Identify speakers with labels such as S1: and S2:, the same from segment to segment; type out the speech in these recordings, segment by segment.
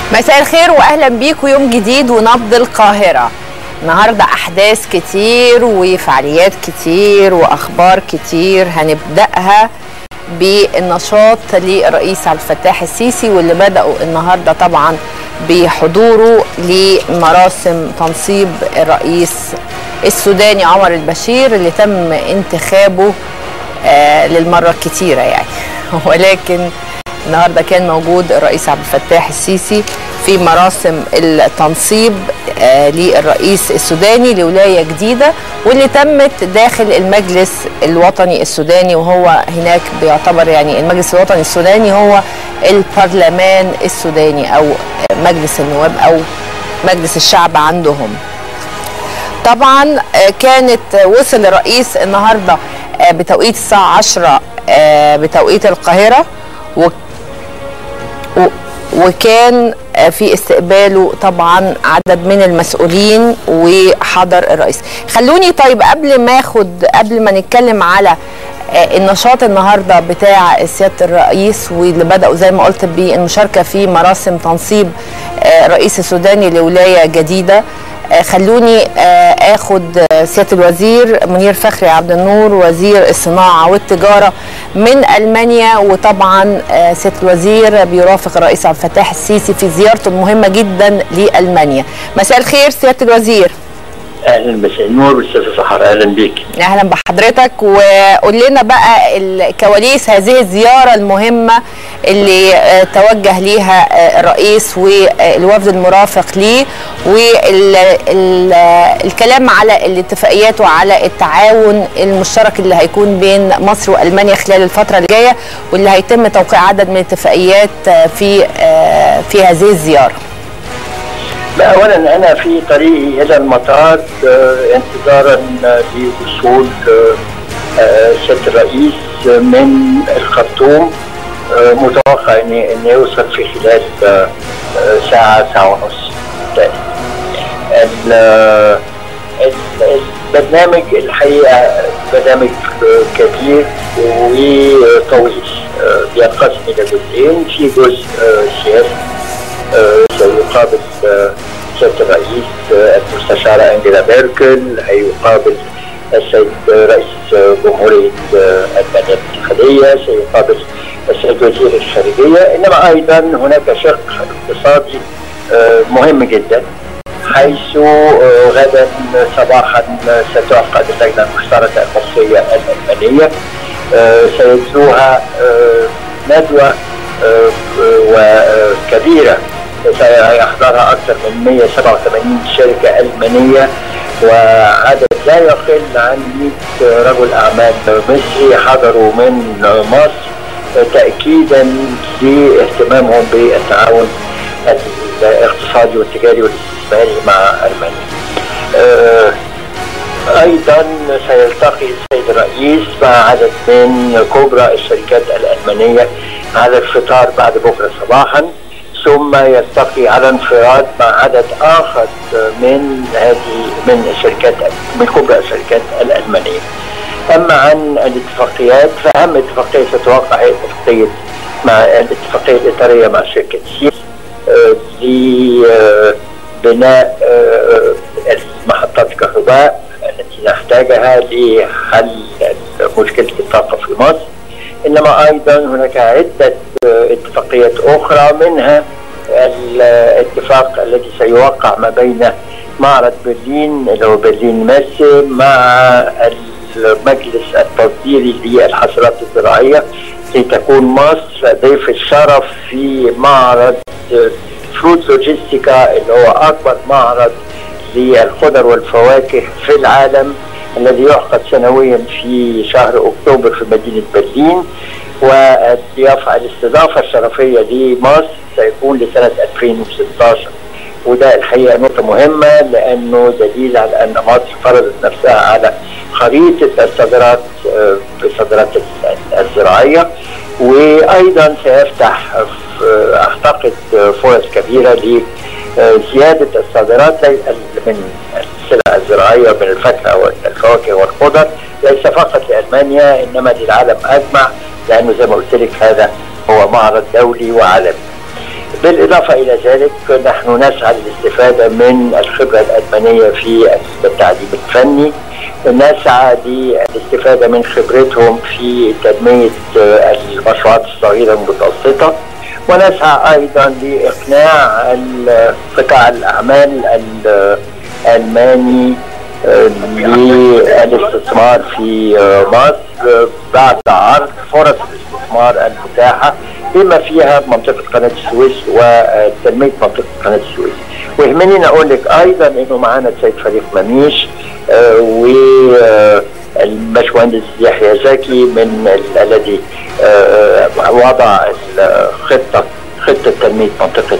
S1: مساء الخير واهلا بيكم يوم جديد ونبض القاهره النهارده احداث كتير وفعاليات كتير واخبار كتير هنبداها بالنشاط للرئيس عبد الفتاح السيسي واللي بداوا النهارده طبعا بحضوره لمراسم تنصيب الرئيس السوداني عمر البشير اللي تم انتخابه آه للمره الكتيره يعني ولكن النهارده كان موجود الرئيس عبد الفتاح السيسي في مراسم التنصيب آه للرئيس السوداني لولايه جديده واللي تمت داخل المجلس الوطني السوداني وهو هناك بيعتبر يعني المجلس الوطني السوداني هو البرلمان السوداني او مجلس النواب او مجلس الشعب عندهم. طبعا آه كانت وصل الرئيس النهارده آه بتوقيت الساعه 10 بتوقيت القاهره و وكان في استقباله طبعا عدد من المسؤولين وحضر الرئيس خلوني طيب قبل ما اخد قبل ما نتكلم على النشاط النهارده بتاع سياده الرئيس واللي بداوا زي ما قلت بالمشاركه في مراسم تنصيب رئيس السوداني لولايه جديده خلوني اخد سياده الوزير منير فخري عبد النور وزير الصناعه والتجاره من المانيا وطبعا سياده الوزير بيرافق الرئيس عبد الفتاح السيسي في زيارته المهمه جدا لالمانيا مساء الخير سياده الوزير
S2: اهلا مساء النور استاذ سحر اهلا بيك
S1: اهلا بحضرتك وقول لنا بقى الكواليس هذه الزياره المهمه اللي توجه ليها الرئيس والوفد المرافق ليه والكلام على الاتفاقيات وعلى التعاون المشترك اللي هيكون بين مصر والمانيا خلال الفتره اللي جايه واللي هيتم توقيع عدد من الاتفاقيات في في هذه الزياره.
S2: اولا انا في طريقي الى المطار انتظارا لوصول سياده الرئيس من الخرطوم متوقع ان ان يوصل في خلال ساعه ساعه ونص البرنامج الحقيقه برنامج كبير وطويل بينقسم الى جزئين في جزء سياسي سيقابل سياده الرئيس المستشاره انجيلا ميركل هيقابل السيد رئيس جمهوريه المانيا الاتحاديه سيقابل السيد وزير الخارجيه انما ايضا هناك شق اقتصادي مهم جدا حيث غدا صباحا ستعقد اللجنه المشتركه المصريه الالمانيه سيتلوها ندوه وكبيره سيحضرها اكثر من 187 شركه المانيه وعدد لا يقل عن 100 رجل اعمال مصري حضروا من مصر تاكيدا لاهتمامهم بالتعاون الاقتصادي والتجاري والاستثماري مع المانيا. ايضا سيلتقي السيد الرئيس مع عدد من كبرى الشركات الالمانيه على الفطار بعد بكره صباحا ثم يلتقي على انفراد مع عدد اخر من هذه من الشركات من كبرى الشركات الالمانيه. اما عن الاتفاقيات فاهم اتفاقيه ستوقع هي اتفاقيه مع الاتفاقيه الاطاريه مع شركه سيس لبناء محطات كهرباء التي نحتاجها لحل مشكله الطاقه في مصر. انما ايضا هناك عده اتفاقيات اخرى منها الاتفاق الذي سيوقع ما بين معرض برلين اللي هو برلين ماسي مع المجلس التصديري للحصلات الزراعيه لتكون مصر ضيف الشرف في معرض فروت لوجيستيكا اللي هو اكبر معرض للخضر والفواكه في العالم الذي يعقد سنويا في شهر اكتوبر في مدينه برلين والضيافه الاستضافه الشرفيه لمصر سيكون لسنه 2016 وده الحقيقه نقطه مهمه لانه دليل على ان مصر فرضت نفسها على خريطه الصادرات بالصادرات الزراعيه وايضا سيفتح اعتقد فرص كبيره لزياده الصادرات من السلع الزراعيه من الفاكهه والفواكه والخضر ليس فقط لالمانيا انما للعالم اجمع لانه زي ما قلت لك هذا هو معرض دولي وعالمي. بالإضافة إلى ذلك نحن نسعى للاستفادة من الخبرة الألمانية في التعليم الفني نسعى للاستفادة من خبرتهم في تنمية المشروعات الصغيرة المتوسطة ونسعى أيضا لإقناع قطاع الأعمال الألماني للاستثمار في مصر بعد عرض فرص الاستثمار المتاحة بما فيها منطقة قناة السويس وتنمية منطقة قناة السويس ويهمني أقول لك أيضا إنه معانا السيد فريق مميش آه والباشمهندس يحيى زكي من الذي آه وضع الخطة خطة تنمية منطقة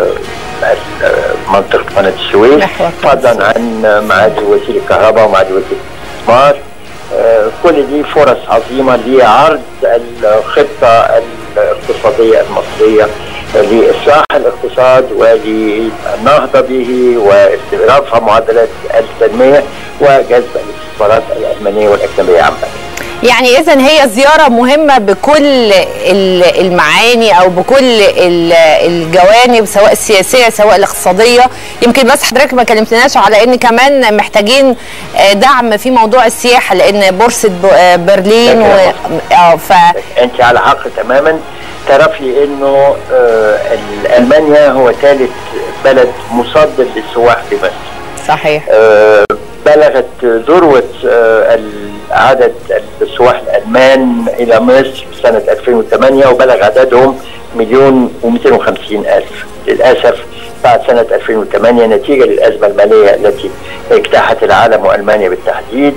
S2: منطقة قناة السويس فضلا عن معالي وزير الكهرباء ومعالي وزير الاستثمار كل دي فرص عظيمة لعرض الخطة الاقتصادية المصرية لإصلاح الاقتصاد وللنهضة به ورفع معدلات التنمية وجذب الاستثمارات الألمانية والأجنبية عامة.
S1: يعني اذا هي زياره مهمه بكل المعاني او بكل الجوانب سواء السياسيه سواء الاقتصاديه يمكن بس حضرتك ما كلمتناش على ان كمان محتاجين دعم في موضوع السياحه لان بورصه برلين و...
S2: اه ف انت على حق تماما تعرفي انه آه المانيا هو ثالث بلد مصدر للسواح في مصر
S1: صحيح
S2: آه بلغت ذروه آه عدد السواح الألمان إلى مصر سنة 2008 وبلغ عددهم مليون و250 ألف للأسف بعد سنة 2008 نتيجة للأزمة المالية التي اجتاحت العالم وألمانيا بالتحديد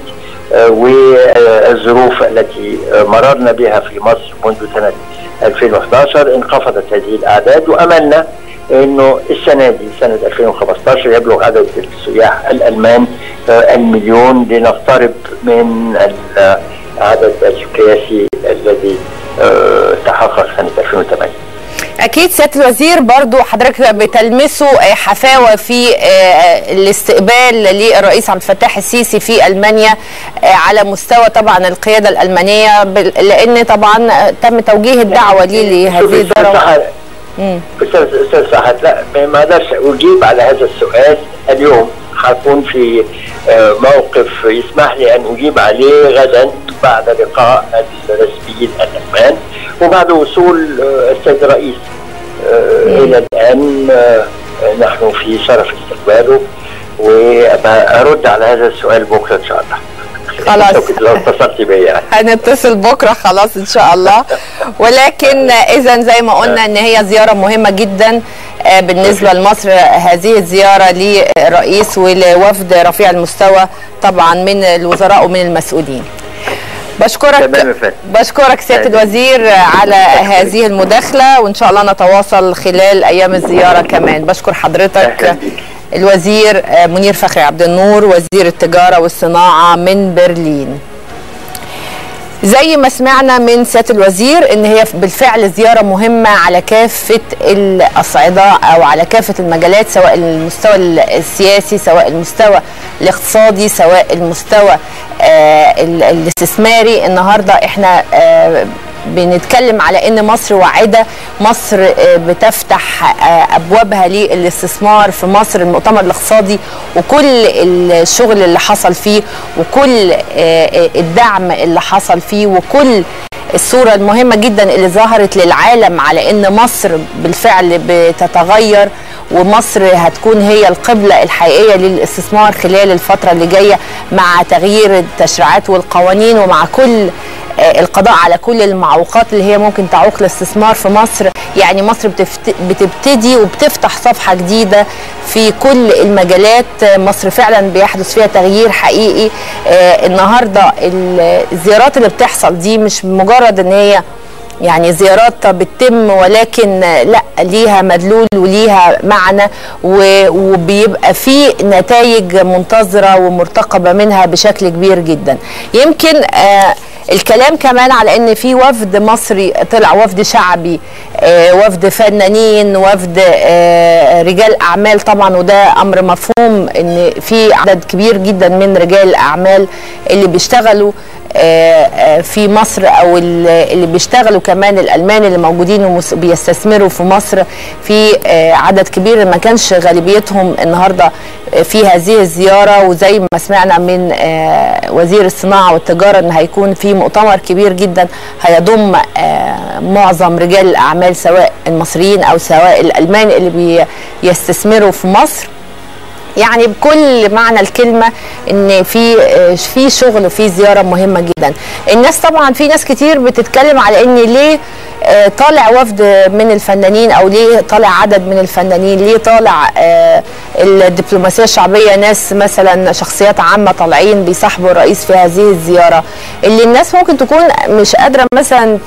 S2: والظروف التي مررنا بها في مصر منذ سنة 2011 انخفضت هذه الأعداد وأملنا انه السنه دي سنه 2015 يبلغ عدد السياح الالمان المليون لنقترب من العدد القياسي الذي تحقق سنه 2008
S1: اكيد سياده الوزير برضو حضرتك بتلمسوا حفاوه في الاستقبال للرئيس عبد الفتاح السيسي في المانيا على مستوى طبعا القياده الالمانيه لان طبعا تم توجيه الدعوه ليه لهذه الزياره
S2: استاذ استاذ سعد لا ما اقدرش اجيب على هذا السؤال اليوم حكون في موقف يسمح لي ان اجيب عليه غدا بعد لقاء الرسميين الالمان وبعد وصول السيد الرئيس الى الان نحن في شرف استقباله وارد على هذا السؤال بكره ان شاء الله
S1: خلاص
S2: لو اتصلتي بيا
S1: هنتصل بكره خلاص ان شاء الله ولكن اذا زي ما قلنا ان هي زياره مهمه جدا بالنسبه لمصر هذه الزياره للرئيس ولوفد رفيع المستوى طبعا من الوزراء ومن المسؤولين بشكرك بشكرك سياده الوزير على هذه المداخله وان شاء الله نتواصل خلال ايام الزياره كمان بشكر حضرتك الوزير منير فخري عبد النور وزير التجاره والصناعه من برلين زي ما سمعنا من سياده الوزير ان هي بالفعل زياره مهمه على كافه الاصعده او على كافه المجالات سواء المستوى السياسي سواء المستوى الاقتصادي سواء المستوى آه الاستثماري النهارده احنا آه بنتكلم على ان مصر واعده مصر بتفتح ابوابها للاستثمار في مصر المؤتمر الاقتصادي وكل الشغل اللي حصل فيه وكل الدعم اللي حصل فيه وكل الصوره المهمه جدا اللي ظهرت للعالم على ان مصر بالفعل بتتغير ومصر هتكون هي القبلة الحقيقية للاستثمار خلال الفترة اللي جاية مع تغيير التشريعات والقوانين ومع كل القضاء على كل المعوقات اللي هي ممكن تعوق الاستثمار في مصر يعني مصر بتبتدي وبتفتح صفحة جديدة في كل المجالات مصر فعلا بيحدث فيها تغيير حقيقي النهاردة الزيارات اللي بتحصل دي مش مجرد ان هي يعني زيارات بتتم ولكن لا ليها مدلول وليها معنى وبيبقى في نتائج منتظرة ومرتقبة منها بشكل كبير جدا يمكن آه الكلام كمان على ان في وفد مصري طلع وفد شعبي آه وفد فنانين وفد آه رجال اعمال طبعا وده امر مفهوم ان في عدد كبير جدا من رجال الاعمال اللي بيشتغلوا في مصر او اللي بيشتغلوا كمان الالمان اللي موجودين وبيستثمروا في مصر في عدد كبير ما كانش غالبيتهم النهارده في هذه الزياره وزي ما سمعنا من وزير الصناعه والتجاره ان هيكون في مؤتمر كبير جدا هيضم معظم رجال الاعمال سواء المصريين او سواء الالمان اللي بيستثمروا في مصر يعني بكل معنى الكلمه ان في في شغل وفي زياره مهمه جدا الناس طبعا في ناس كتير بتتكلم على ان ليه طالع وفد من الفنانين او ليه طالع عدد من الفنانين ليه طالع الدبلوماسيه الشعبيه ناس مثلا شخصيات عامه طالعين بيصاحبوا الرئيس في هذه الزياره اللي الناس ممكن تكون مش قادره مثلا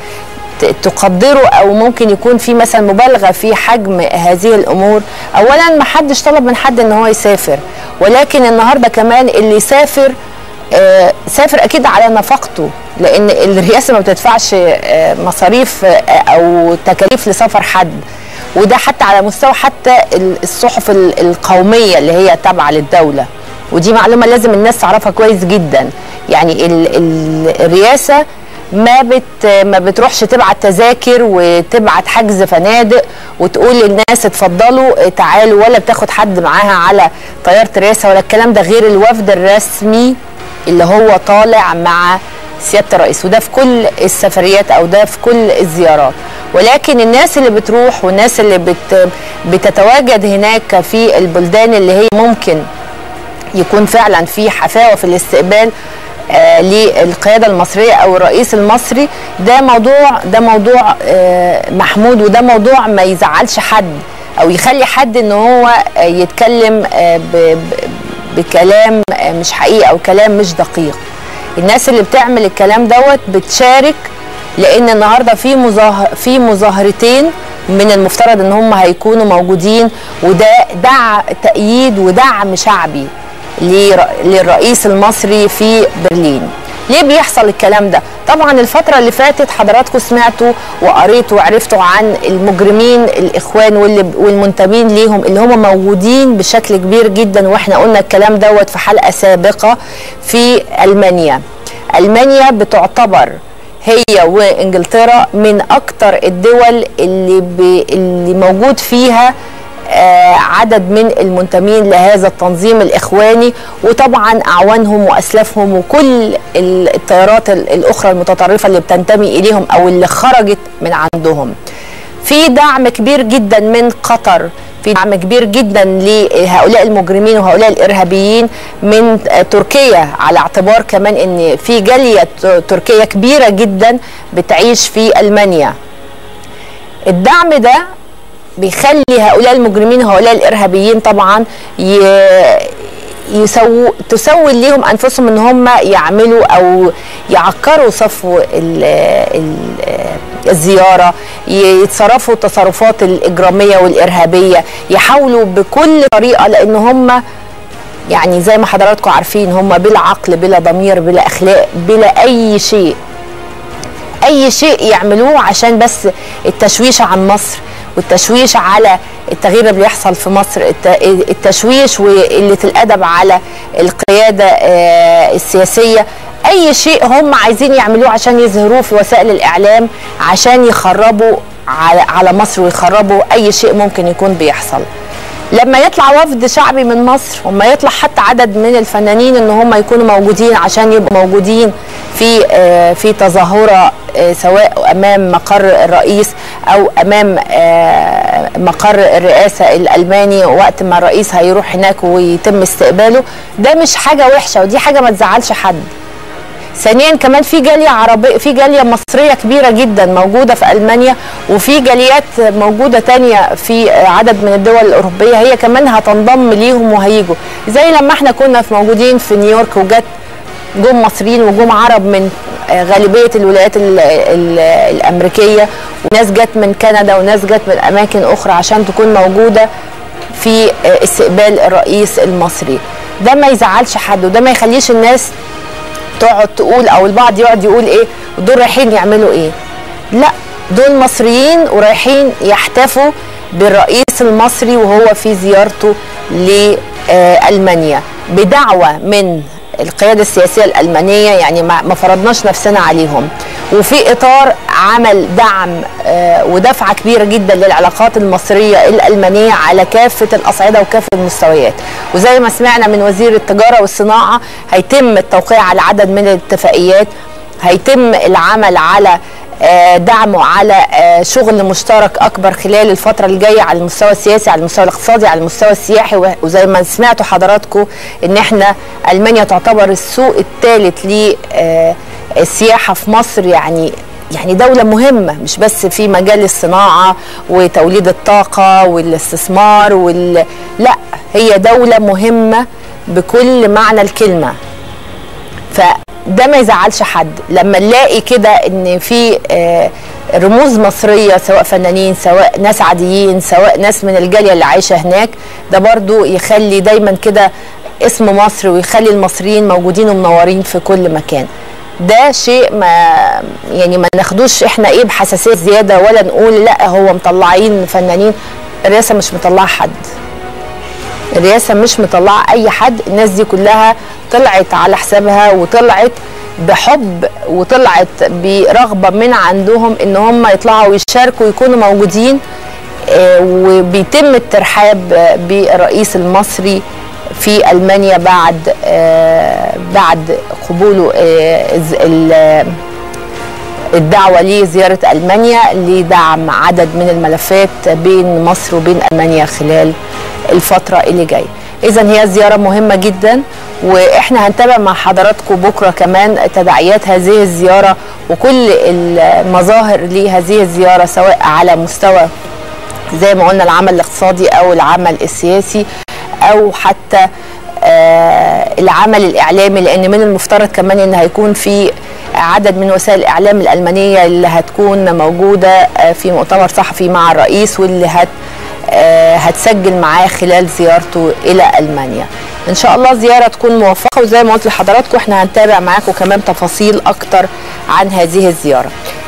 S1: تقدره او ممكن يكون في مثلا مبالغه في حجم هذه الامور اولا ما حدش طلب من حد ان هو يسافر ولكن النهارده كمان اللي سافر آه سافر اكيد على نفقته لان الرئاسه ما بتدفعش آه مصاريف آه او تكاليف لسفر حد وده حتى على مستوى حتى الصحف القوميه اللي هي تابعه للدوله ودي معلومه لازم الناس تعرفها كويس جدا يعني ال ال الرئاسه ما بت ما بتروحش تبعت تذاكر وتبعت حجز فنادق وتقول للناس اتفضلوا تعالوا ولا بتاخد حد معاها على طياره رئاسه ولا الكلام ده غير الوفد الرسمي اللي هو طالع مع سياده الرئيس وده في كل السفريات او ده في كل الزيارات ولكن الناس اللي بتروح والناس اللي بت بتتواجد هناك في البلدان اللي هي ممكن يكون فعلا في حفاوه في الاستقبال آه للقياده المصريه او الرئيس المصري ده موضوع ده موضوع آه محمود وده موضوع ما يزعلش حد او يخلي حد ان هو آه يتكلم آه ب ب بكلام آه مش حقيقي او كلام مش دقيق الناس اللي بتعمل الكلام دوت بتشارك لان النهارده في مظاهر في مظاهرتين من المفترض ان هم هيكونوا موجودين وده دع تأييد ودعم شعبي للرئيس المصري في برلين ليه بيحصل الكلام ده طبعا الفتره اللي فاتت حضراتكم سمعتوا وقريتوا وعرفتوا عن المجرمين الاخوان واللي والمنتمين ليهم اللي هم موجودين بشكل كبير جدا واحنا قلنا الكلام دوت في حلقه سابقه في المانيا المانيا بتعتبر هي وانجلترا من اكتر الدول اللي ب... اللي موجود فيها آه عدد من المنتمين لهذا التنظيم الاخواني وطبعا اعوانهم واسلافهم وكل التيارات الاخرى المتطرفه اللي بتنتمي اليهم او اللي خرجت من عندهم. في دعم كبير جدا من قطر في دعم كبير جدا لهؤلاء المجرمين وهؤلاء الارهابيين من تركيا على اعتبار كمان ان في جاليه تركيه كبيره جدا بتعيش في المانيا. الدعم ده بيخلي هؤلاء المجرمين وهؤلاء الارهابيين طبعا يسووا تسول ليهم انفسهم ان هم يعملوا او يعكروا صفو ال ال الزياره يتصرفوا التصرفات الاجراميه والارهابيه يحاولوا بكل طريقه لان هم يعني زي ما حضراتكم عارفين هم بلا عقل بلا ضمير بلا اخلاق بلا اي شيء اي شيء يعملوه عشان بس التشويش عن مصر والتشويش على التغيير اللي بيحصل في مصر التشويش وقله الادب على القياده السياسيه اي شيء هم عايزين يعملوه عشان يظهروه في وسائل الاعلام عشان يخربوا على مصر ويخربوا اي شيء ممكن يكون بيحصل لما يطلع وفد شعبي من مصر وما يطلع حتى عدد من الفنانين ان هم يكونوا موجودين عشان يبقوا موجودين في في تظاهره سواء امام مقر الرئيس او امام مقر الرئاسه الالماني وقت ما الرئيس هيروح هناك ويتم استقباله ده مش حاجه وحشه ودي حاجه ما تزعلش حد ثانيا كمان في جاليه عربيه في جاليه مصريه كبيره جدا موجوده في المانيا وفي جاليات موجوده تانية في عدد من الدول الاوروبيه هي كمان هتنضم ليهم وهيجوا زي لما احنا كنا في موجودين في نيويورك وجت جم مصريين وجم عرب من غالبيه الولايات ال ال الامريكيه وناس جت من كندا وناس جت من اماكن اخرى عشان تكون موجوده في استقبال الرئيس المصري ده ما يزعلش حد وده ما يخليش الناس تقعد تقول او البعض يقعد يقول ايه دول رايحين يعملوا ايه لا دول مصريين ورايحين يحتفوا بالرئيس المصري وهو في زيارته لألمانيا بدعوة من القيادة السياسية الألمانية يعني ما فرضناش نفسنا عليهم وفي إطار عمل دعم ودفعة كبيرة جدا للعلاقات المصرية الألمانية على كافة الأصعدة وكافة المستويات وزي ما سمعنا من وزير التجارة والصناعة هيتم التوقيع على عدد من الاتفاقيات هيتم العمل على دعمه على شغل مشترك اكبر خلال الفتره الجايه على المستوى السياسي على المستوى الاقتصادي على المستوى السياحي وزي ما سمعتوا حضراتكم ان احنا المانيا تعتبر السوق الثالث للسياحه في مصر يعني يعني دولة مهمة مش بس في مجال الصناعة وتوليد الطاقة والاستثمار وال... لا هي دولة مهمة بكل معنى الكلمة فده ما يزعلش حد لما نلاقي كده ان في رموز مصرية سواء فنانين سواء ناس عاديين سواء ناس من الجالية اللي عايشة هناك ده برضو يخلي دايما كده اسم مصر ويخلي المصريين موجودين ومنورين في كل مكان ده شيء ما يعني ما ناخدوش احنا ايه بحساسيه زياده ولا نقول لا هو مطلعين فنانين الرئاسه مش مطلعه حد الرئاسه مش مطلعه اي حد الناس دي كلها طلعت على حسابها وطلعت بحب وطلعت برغبه من عندهم ان هم يطلعوا ويشاركوا ويكونوا موجودين آه وبيتم الترحاب بالرئيس المصري في المانيا بعد آه بعد قبوله آه الدعوه لزياره المانيا لدعم عدد من الملفات بين مصر وبين المانيا خلال الفتره اللي جايه. اذا هي زياره مهمه جدا واحنا هنتابع مع حضراتكم بكره كمان تداعيات هذه الزياره وكل المظاهر لهذه الزياره سواء على مستوى زي ما قلنا العمل الاقتصادي او العمل السياسي او حتى آه العمل الاعلامي لان من المفترض كمان ان هيكون في عدد من وسائل الاعلام الالمانيه اللي هتكون موجوده آه في مؤتمر صحفي مع الرئيس واللي هت آه هتسجل معاه خلال زيارته الى المانيا. ان شاء الله زياره تكون موفقه وزي ما قلت لحضراتكم احنا هنتابع معاكم كمان تفاصيل اكتر عن هذه الزياره.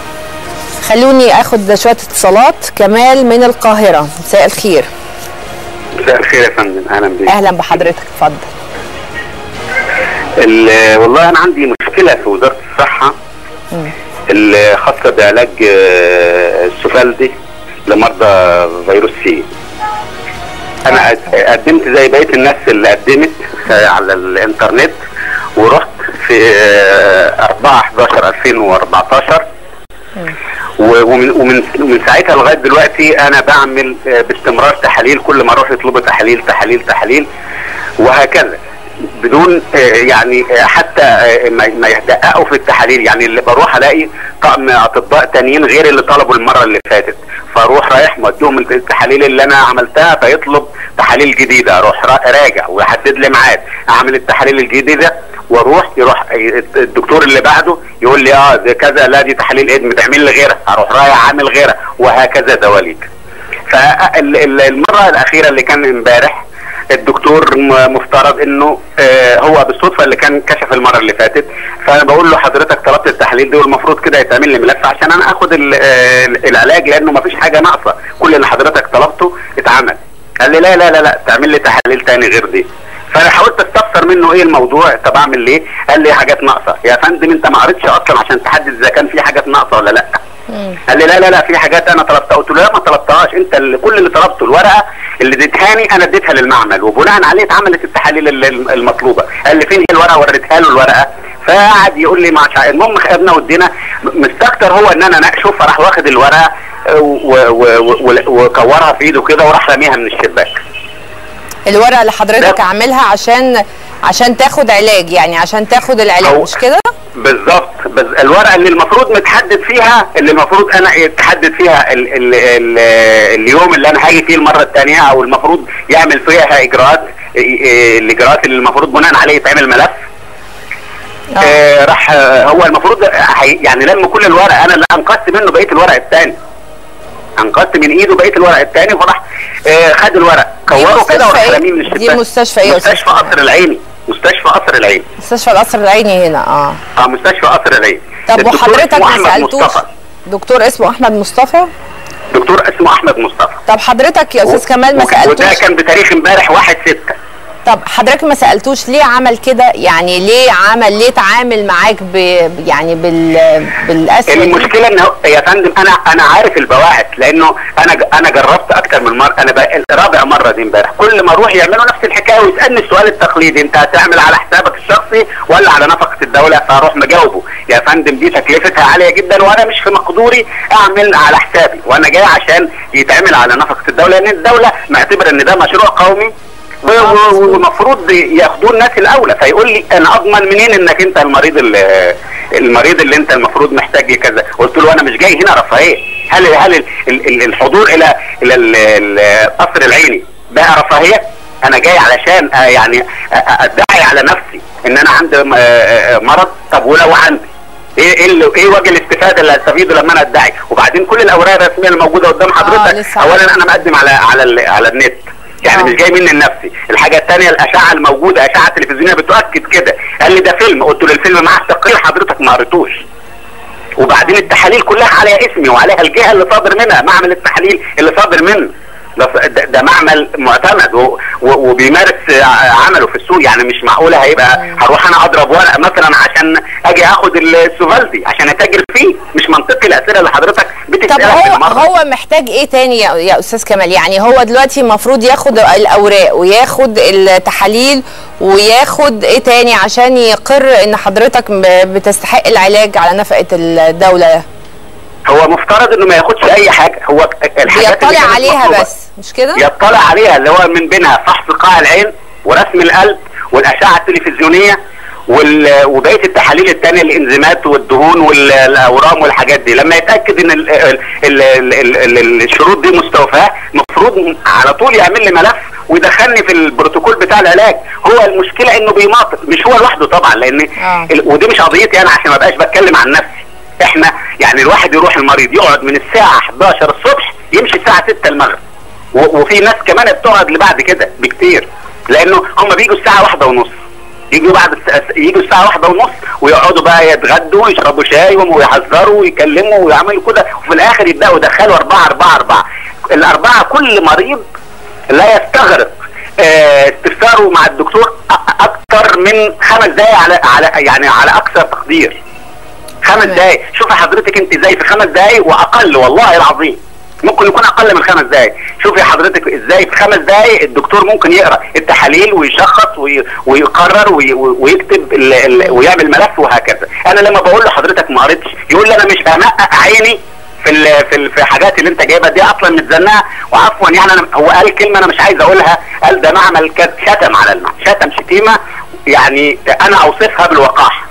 S1: خلوني اخد شويه اتصالات كمال من القاهره مساء الخير.
S3: مساء الخير يا فندم اهلا بيك
S1: اهلا بحضرتك اتفضل
S3: والله انا عندي مشكله في وزاره الصحه الخاصه بعلاج السفالدي لمرضى فيروس سي انا قدمت زي بقيه الناس اللي قدمت على الانترنت ورحت في 4 11 2014 ومن ومن ومن ساعتها لغايه دلوقتي انا بعمل باستمرار تحاليل كل ما اروح يطلبوا تحاليل تحاليل تحاليل وهكذا بدون يعني حتى ما يدققوا في التحاليل يعني اللي بروح الاقي طقم اطباء تانيين غير اللي طلبوا المره اللي فاتت فاروح رايح موديهم التحاليل اللي انا عملتها فيطلب تحاليل جديده اروح راجع ويحدد لي ميعاد اعمل التحاليل الجديده واروح يروح الدكتور اللي بعده يقول لي اه ده كذا لا دي تحاليل ادم تعمل لي غيرها اروح رايح عامل غيرها وهكذا دواليك فالمره الاخيره اللي كان امبارح الدكتور مفترض انه آه هو بالصدفه اللي كان كشف المره اللي فاتت فانا بقول له حضرتك طلبت التحاليل دي والمفروض كده يتعمل لي ملف عشان انا اخد العلاج لانه ما فيش حاجه ناقصه كل اللي حضرتك طلبته اتعمل قال لي لا لا لا لا تعمل لي تحاليل تاني غير دي فانا حاولت استفسر منه ايه الموضوع طب اعمل ايه قال لي حاجات ناقصه يا فندم انت ما قريتش اصلا عشان تحدد اذا كان في حاجات ناقصه ولا لا قال لي لا لا لا في حاجات انا طلبتها قلت له لا ما طلبتهاش انت اللي كل اللي طلبته الورقه اللي اديتهاني انا اديتها للمعمل وبناء عليه اتعملت التحاليل المطلوبه قال لي فين هي الورقه وريتها له الورقه فقعد يقول لي مع شع... المهم خدنا ودينا مستكتر هو ان انا اناقشه فراح واخد الورقه وكورها في ايده كده وراح راميها من الشباك
S1: الورقه اللي حضرتك عاملها عشان عشان تاخد علاج يعني عشان تاخد العلاج مش كده
S3: بالظبط بس الورقه اللي المفروض متحدد فيها اللي المفروض انا اتحدد فيها ال ال ال اليوم اللي انا هاجي فيه المره الثانيه او المفروض يعمل فيها اجراءات الاجراءات اللي المفروض بناء عليه يتعمل ملف آه. آه راح هو المفروض يعني لما كل الورق انا اللي انقذت منه بقيه الورق الثاني انقذت من ايده بقيه الورق الثاني فراح آه خد الورق كوره كده وراح راميه من الشباك
S1: دي مستشفى ايه
S3: مستشفى قصر العيني مستشفى قصر العيني
S1: مستشفى القصر العيني هنا اه
S3: اه مستشفى قصر العيني
S1: طب وحضرتك ما سالتوش دكتور اسمه احمد مصطفى
S3: دكتور اسمه احمد مصطفى
S1: طب حضرتك يا استاذ كمال ما سالتوش
S3: وده كان بتاريخ امبارح 1 6
S1: طب حضرتك ما سالتوش ليه عمل كده يعني ليه عمل ليه تعامل معاك ب يعني بال بالاسئله دي؟
S3: المشكله ان هو- يا فندم انا انا عارف البواعث لانه انا ج- انا جربت اكتر من مره انا بقى رابع مره دي امبارح كل ما اروح يعملوا نفس الحكايه ويسالني السؤال التقليدي انت هتعمل على حسابك الشخصي ولا على نفقه الدوله فاروح مجاوبه يا فندم دي تكلفتها عاليه جدا وانا مش في مقدوري اعمل على حسابي وانا جاي عشان يتعمل على نفقه الدوله لان الدوله معتبره ان ده مشروع قومي و- و- والمفروض ياخدوه الناس الاولى فيقول لي انا اضمن منين انك انت المريض اللي المريض اللي انت المفروض محتاج كذا قلت له انا مش جاي هنا رفاهيه هل هل ال- ال- ال- الحضور الى الى ال- ال- القصر العيني بقى رفاهيه انا جاي علشان آه، يعني آه، آه، ادعي على نفسي ان انا عندي م- آه، آه، مرض طب ولو عندي ايه ايه اللي- ايه وجه الاستفاده اللي هستفيده لما انا ادعي وبعدين كل الاوراق الرسميه اللي موجوده قدام حضرتك
S1: لسه
S3: اولا انا مقدم على على ال- على النت يعني
S1: آه.
S3: مش جاي مني لنفسي الحاجه الثانيه الاشعه الموجوده اشعه تلفزيونيه بتؤكد كده قال لي ده فيلم قلت له الفيلم معاه تقرير حضرتك ما قريتوش وبعدين التحاليل كلها عليها اسمي وعليها الجهه اللي صادر منها معمل التحاليل اللي صادر منه ده, ده, ده معمل معتمد و- و- وبيمارس ع- عمله في السوق يعني مش معقوله هيبقى هروح انا اضرب ورقه مثلا عشان اجي اخد السوفالدي عشان اتاجر فيه مش منطقي الاسئله اللي حضرتك
S1: طب
S3: بتسالها في
S1: هو
S3: المرة.
S1: هو محتاج ايه تاني يا, يا استاذ كمال يعني هو دلوقتي المفروض ياخد الاوراق وياخد التحاليل وياخد ايه تاني عشان يقر ان حضرتك ب- بتستحق العلاج على نفقه الدوله
S3: هو مفترض انه ما ياخدش اي حاجه هو الحاجات اللي
S1: بيطلع
S3: كانت
S1: عليها
S3: مطلوبة.
S1: بس مش كده
S3: يطلع عليها اللي هو من بينها فحص قاع العين ورسم القلب والاشعه التلفزيونيه وال- وبقيه التحاليل الثانيه الانزيمات والدهون والاورام والحاجات دي لما يتاكد ان ال ال ال ال ال ال الشروط دي مستوفاه المفروض على طول يعمل لي ملف ويدخلني في البروتوكول بتاع العلاج هو المشكله انه بيماطل مش هو لوحده طبعا لان
S1: آه.
S3: ال- ودي مش قضيتي انا عشان ما بقاش بتكلم عن نفسي احنا يعني الواحد يروح المريض يقعد من الساعه 11 الصبح يمشي الساعه 6 المغرب و- وفي ناس كمان بتقعد لبعد كده بكتير لانه هم بيجوا الساعه واحدة ونص يجوا بعد الس... يجوا الساعه واحدة ونص ويقعدوا بقى يتغدوا ويشربوا شاي ويهزروا ويكلموا ويعملوا كده وفي الاخر يبداوا يدخلوا اربعه اربعه اربعه الاربعه كل مريض لا يستغرق آه، استفساره مع الدكتور أ- اكتر من خمس دقائق على على يعني على اقصى تقدير خمس
S1: تمام.
S3: دقائق شوفي حضرتك انت ازاي في خمس دقائق واقل والله العظيم ممكن يكون اقل من خمس دقائق شوفي حضرتك ازاي في خمس دقائق الدكتور ممكن يقرا التحاليل ويشخص وي ويقرر وي ويكتب ال ال ويعمل ملف وهكذا انا لما بقول له حضرتك ما قريتش يقول لي انا مش همقق عيني في ال في ال في حاجات اللي انت جايبها دي اصلا متزنقه وعفوا يعني انا هو قال كلمه انا مش عايز اقولها قال ده معمل كد شتم على المعمل شتم شتيمه يعني انا اوصفها بالوقاحه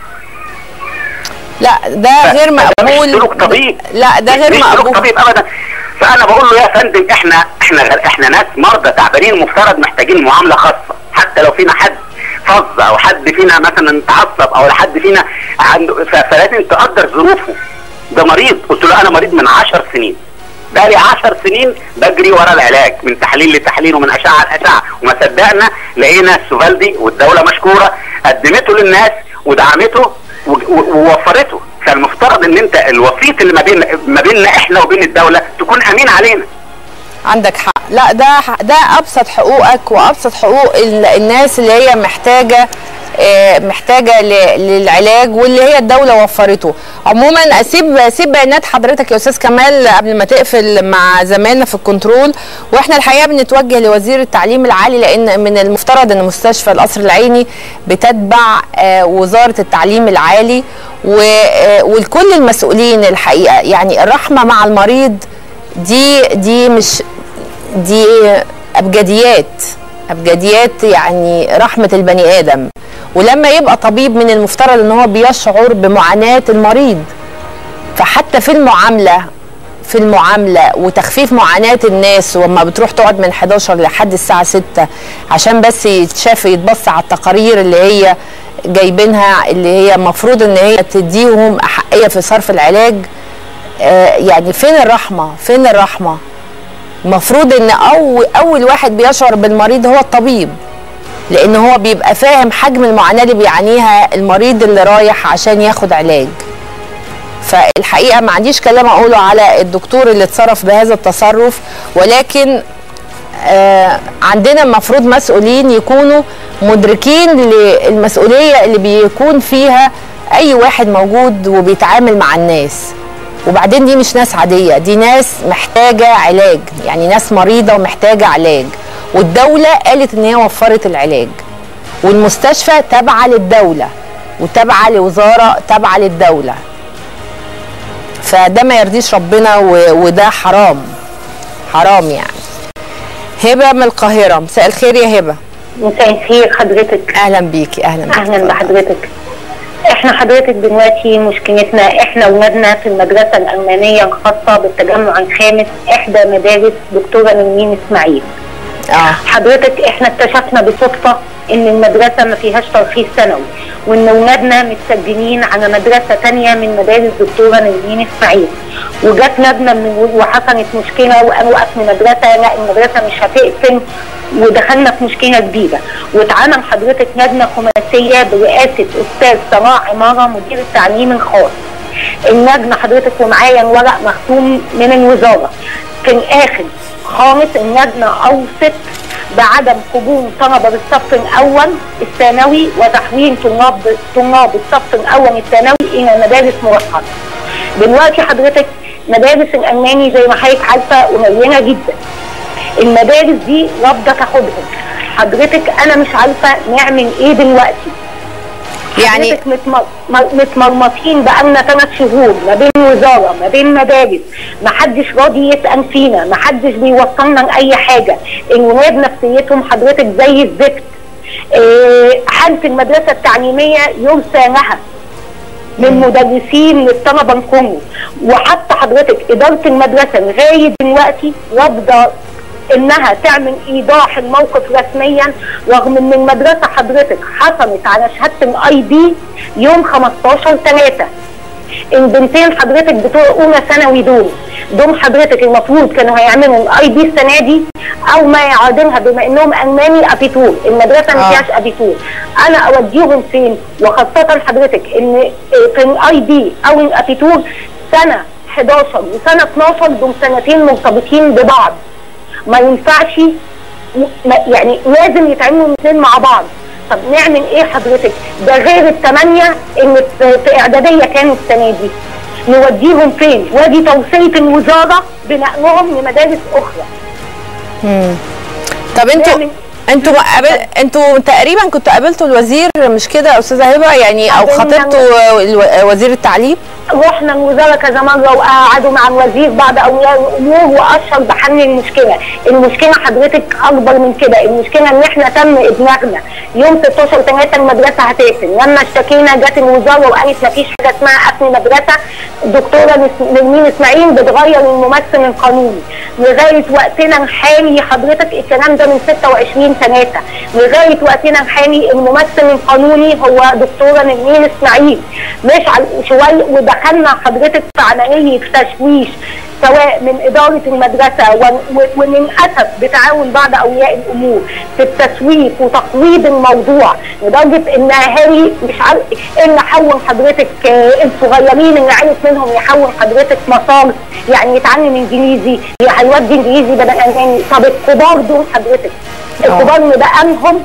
S1: لا ده غير
S3: ده مش
S1: مقبول
S3: سلوك طبيب
S1: لا ده غير
S3: مش سلوك
S1: مقبول
S3: طبيب ابدا فانا بقول له يا فندم احنا احنا غ- احنا ناس مرضى تعبانين مفترض محتاجين معامله خاصه حتى لو فينا حد فظ او حد فينا مثلا تعصب او حد فينا عنده ف- فلازم تقدر ظروفه ده مريض قلت له انا مريض من 10 سنين بقالي 10 سنين بجري ورا العلاج من تحليل لتحليل ومن اشعه لاشعه وما صدقنا لقينا السوفالدي والدوله مشكوره قدمته للناس ودعمته و- و- ووفرته فالمفترض ان انت الوسيط اللي ما بين ما بيننا احنا وبين الدوله تكون امين علينا
S1: عندك حق لا ده ده ابسط حقوقك وابسط حقوق ال- الناس اللي هي محتاجه آه، محتاجه ل- للعلاج واللي هي الدوله وفرته عموما اسيب اسيب بيانات حضرتك يا استاذ كمال قبل ما تقفل مع زمايلنا في الكنترول واحنا الحقيقه بنتوجه لوزير التعليم العالي لان من المفترض ان مستشفى القصر العيني بتتبع آه، وزاره التعليم العالي و- آه، ولكل المسؤولين الحقيقه يعني الرحمه مع المريض دي دي مش دي ابجديات ابجديات يعني رحمه البني ادم ولما يبقى طبيب من المفترض ان هو بيشعر بمعاناه المريض فحتى في المعامله في المعامله وتخفيف معاناه الناس وما بتروح تقعد من 11 لحد الساعه 6 عشان بس يتشاف يتبص على التقارير اللي هي جايبينها اللي هي المفروض ان هي تديهم احقيه في صرف العلاج آه يعني فين الرحمه فين الرحمه المفروض ان اول اول واحد بيشعر بالمريض هو الطبيب لان هو بيبقى فاهم حجم المعاناه اللي بيعانيها المريض اللي رايح عشان ياخد علاج فالحقيقه ما عنديش كلام اقوله على الدكتور اللي اتصرف بهذا التصرف ولكن آه، عندنا المفروض مسؤولين يكونوا مدركين للمسؤوليه اللي بيكون فيها اي واحد موجود وبيتعامل مع الناس وبعدين دي مش ناس عاديه دي ناس محتاجه علاج يعني ناس مريضه ومحتاجه علاج والدوله قالت ان هي وفرت العلاج والمستشفى تابعه للدوله وتابعه لوزاره تابعه للدوله فده ما يرضيش ربنا و- وده حرام حرام يعني هبه من القاهره مساء الخير يا هبه
S4: مساء الخير حضرتك
S1: اهلا بيكي اهلا بيكي
S4: اهلا بحضرتك احنا حضرتك دلوقتي مشكلتنا احنا ولادنا في المدرسه الالمانيه الخاصه بالتجمع الخامس احدى مدارس دكتوره نرمين اسماعيل
S1: اه
S4: حضرتك احنا اكتشفنا بصدفه ان المدرسه ما فيهاش ترخيص سنوي وان اولادنا متسجلين على مدرسه تانية من مدارس دكتوره نرمين اسماعيل وجات لجنه من وحصلت مشكله وقالوا قفل مدرسه لا المدرسه مش هتقفل ودخلنا في مشكله كبيره واتعمل حضرتك لجنه خماسيه برئاسه استاذ صلاح عماره مدير التعليم الخاص اللجنه حضرتك ومعايا الورق مختوم من الوزاره في الاخر خالص اللجنه اوصت بعدم قبول طلبه بالصف الاول الثانوي وتحويل طلاب طلاب الصف الاول الثانوي الى مدارس مرخصه. دلوقتي حضرتك مدارس الالماني زي ما حضرتك عارفه قليله جدا. المدارس دي رافضه تاخدهم. حضرتك انا مش عارفه نعمل ايه دلوقتي.
S1: يعني
S4: حضرتك متمر- م- متمرمطين بقالنا ثلاث شهور ما بين وزاره ما بين مدارس ما حدش راضي يسال فينا ما حدش بيوصلنا لاي حاجه الولاد نفسيتهم حضرتك زي الزفت إيه، حاله المدرسه التعليميه يرثى لها من مدرسين للطلبه الكل وحتى حضرتك اداره المدرسه لغايه دلوقتي رافضه انها تعمل ايضاح الموقف رسميا رغم ان المدرسه حضرتك حصلت على شهاده الاي بي يوم 15 3 البنتين حضرتك بتوع اولى ثانوي دول دول حضرتك المفروض كانوا هيعملوا الاي بي السنه دي او ما يعادلها بما انهم الماني ابيتور المدرسه ما
S1: آه.
S4: فيهاش ابيتور انا اوديهم فين وخاصه حضرتك ان في الاي بي او الابيتور سنه 11 وسنه 12 دول سنتين مرتبطين ببعض ما ينفعش ما- يعني لازم يتعملوا الاثنين مع بعض طب نعمل ايه حضرتك ده غير الثمانيه اللي في في اعداديه كانوا السنه دي نوديهم فين وادي توصيه الوزاره بنقلهم لمدارس اخرى
S1: طب انتوا
S4: نعمل-
S1: انتوا ما قابل انتوا تقريبا كنتوا قابلتوا الوزير مش كده يا استاذه هبه يعني او
S4: قابلنا
S1: خاطبتوا الو- وزير التعليم
S4: رحنا الوزاره كذا مره وقعدوا مع الوزير بعض اولياء الامور واشر بحل المشكله، المشكله حضرتك اكبر من كده، المشكله ان احنا تم ابلاغنا يوم 16 3 المدرسه هتقفل، لما اشتكينا جت الوزاره وقالت ما فيش حاجه اسمها قفل مدرسه، الدكتوره نس- نرمين اسماعيل بتغير الممثل القانوني، لغايه وقتنا الحالي حضرتك الكلام ده من 26 3 لغايه وقتنا الحالي الممثل القانوني هو دكتوره نرمين اسماعيل مش على شويه ودخلنا حضرتك في عمليه تشويش سواء من إدارة المدرسة و- و- وللأسف بتعاون بعض أولياء الأمور في التسويق وتقويض الموضوع لدرجة إن أهالي مش عارف إن حول حضرتك آه، الصغيرين اللي عرف منهم يحول حضرتك مسار يعني يتعلم إنجليزي هيودي إنجليزي بدل ألماني طب الكبار دول حضرتك الكبار اللي بقالهم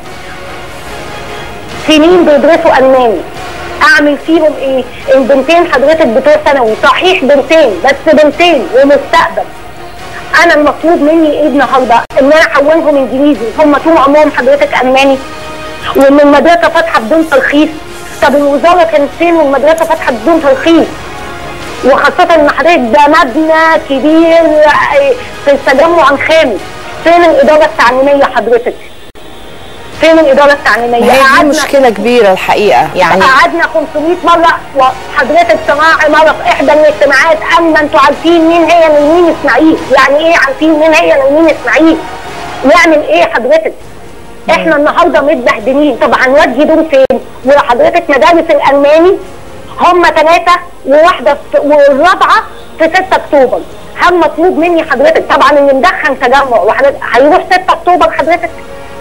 S4: سنين بيدرسوا الماني اعمل فيهم ايه البنتين حضرتك بتوع ثانوي صحيح بنتين بس بنتين ومستقبل انا المطلوب مني ايه النهارده ان انا احولهم انجليزي هم طول عمرهم حضرتك الماني وان المدرسه فاتحه بدون ترخيص طب الوزاره كانت فين والمدرسه فاتحه بدون ترخيص وخاصة ان حضرتك ده مبنى كبير في التجمع الخامس فين الإدارة التعليمية حضرتك؟ فين الإدارة التعليمية؟
S1: ما هي دي
S4: قعدنا-
S1: مشكله كبيره الحقيقه يعني
S4: قعدنا 500 مره وحضرتك سماع مره في احدى الاجتماعات اما انتوا عارفين مين هي نرمين اسماعيل يعني ايه عارفين مين هي نرمين اسماعيل نعمل ايه حضرتك احنا النهارده متبهدلين طب هنودي دول فين وحضرتك مدارس الالماني هم ثلاثه وواحده في والرابعه في 6 اكتوبر هل مطلوب مني حضرتك طبعا اللي مدخن تجمع وحضرتك هيروح 6 اكتوبر حضرتك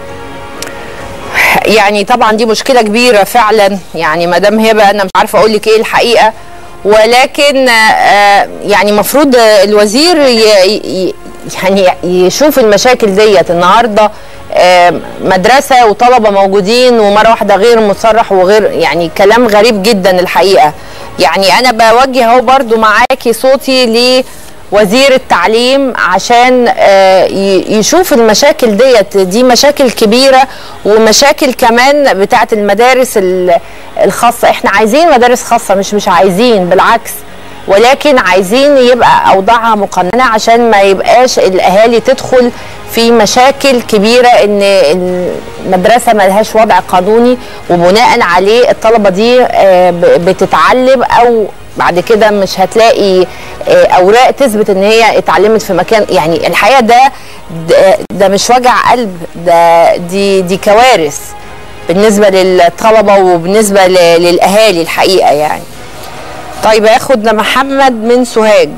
S1: يعني طبعا دي مشكله كبيره فعلا يعني مدام هبه انا مش عارفه اقول لك ايه الحقيقه ولكن آه، يعني المفروض الوزير ي- ي- يعني يشوف المشاكل ديت النهارده آم، مدرسه وطلبه موجودين ومره واحده غير مصرح وغير يعني كلام غريب جدا الحقيقه يعني انا بوجه اهو برضو معاكي صوتي لوزير التعليم عشان آه، ي- يشوف المشاكل ديت دي مشاكل كبيره ومشاكل كمان بتاعت المدارس ال- الخاصه احنا عايزين مدارس خاصه مش مش عايزين بالعكس ولكن عايزين يبقى اوضاعها مقننه عشان ما يبقاش الاهالي تدخل في مشاكل كبيره ان المدرسه ما لهاش وضع قانوني وبناء عليه الطلبه دي آه، ب- بتتعلم او بعد كده مش هتلاقي آه، اوراق تثبت ان هي اتعلمت في مكان يعني الحقيقه ده ده, ده مش وجع قلب ده دي دي كوارث بالنسبه للطلبه وبالنسبه ل- للاهالي الحقيقه يعني طيب اخد محمد من سوهاج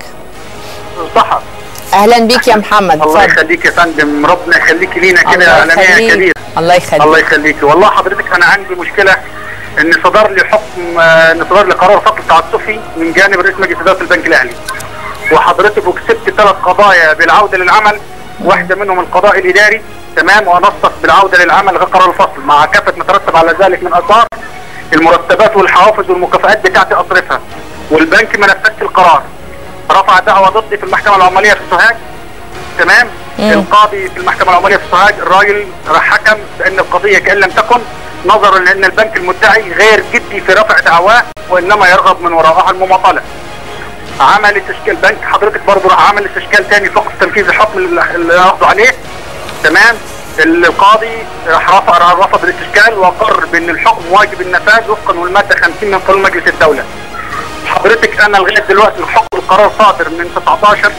S5: صح
S1: اهلا بيك يا محمد
S5: الله
S1: اتفضل
S5: يخليك يا فندم ربنا يخليك لينا كده
S1: الله
S5: اعلاميه
S1: يخليك.
S5: كبير
S1: الله يخليك
S5: الله يخليك والله حضرتك انا عندي مشكله ان صدر لي حكم آه، ان صدر لي قرار فصل تعسفي من جانب رئيس مجلس اداره البنك الاهلي وحضرتك وكسبت ثلاث قضايا بالعوده للعمل واحده منهم القضاء الاداري تمام ونصت بالعوده للعمل غير قرار الفصل مع كافه ما ترتب على ذلك من اثار المرتبات والحوافز والمكافآت بتاعتي اصرفها والبنك ما نفذش القرار رفع دعوى ضدي في المحكمه العماليه في سوهاج تمام
S1: مم.
S5: القاضي في المحكمه العماليه في سوهاج الراجل راح حكم بان القضيه كان لم تكن نظرا لان البنك المدعي غير جدي في رفع دعواه وانما يرغب من وراءها المماطله عمل استشكال بنك حضرتك برضه راح عمل استشكال تاني في وقت تنفيذ الحكم اللي اللي اخذوا عليه تمام القاضي راح رفع راح رفض الاستشكال واقر بان الحكم واجب النفاذ وفقا للماده 50 من قانون مجلس الدوله حضرتك انا لغايه دلوقتي الحكم القرار صادر من 19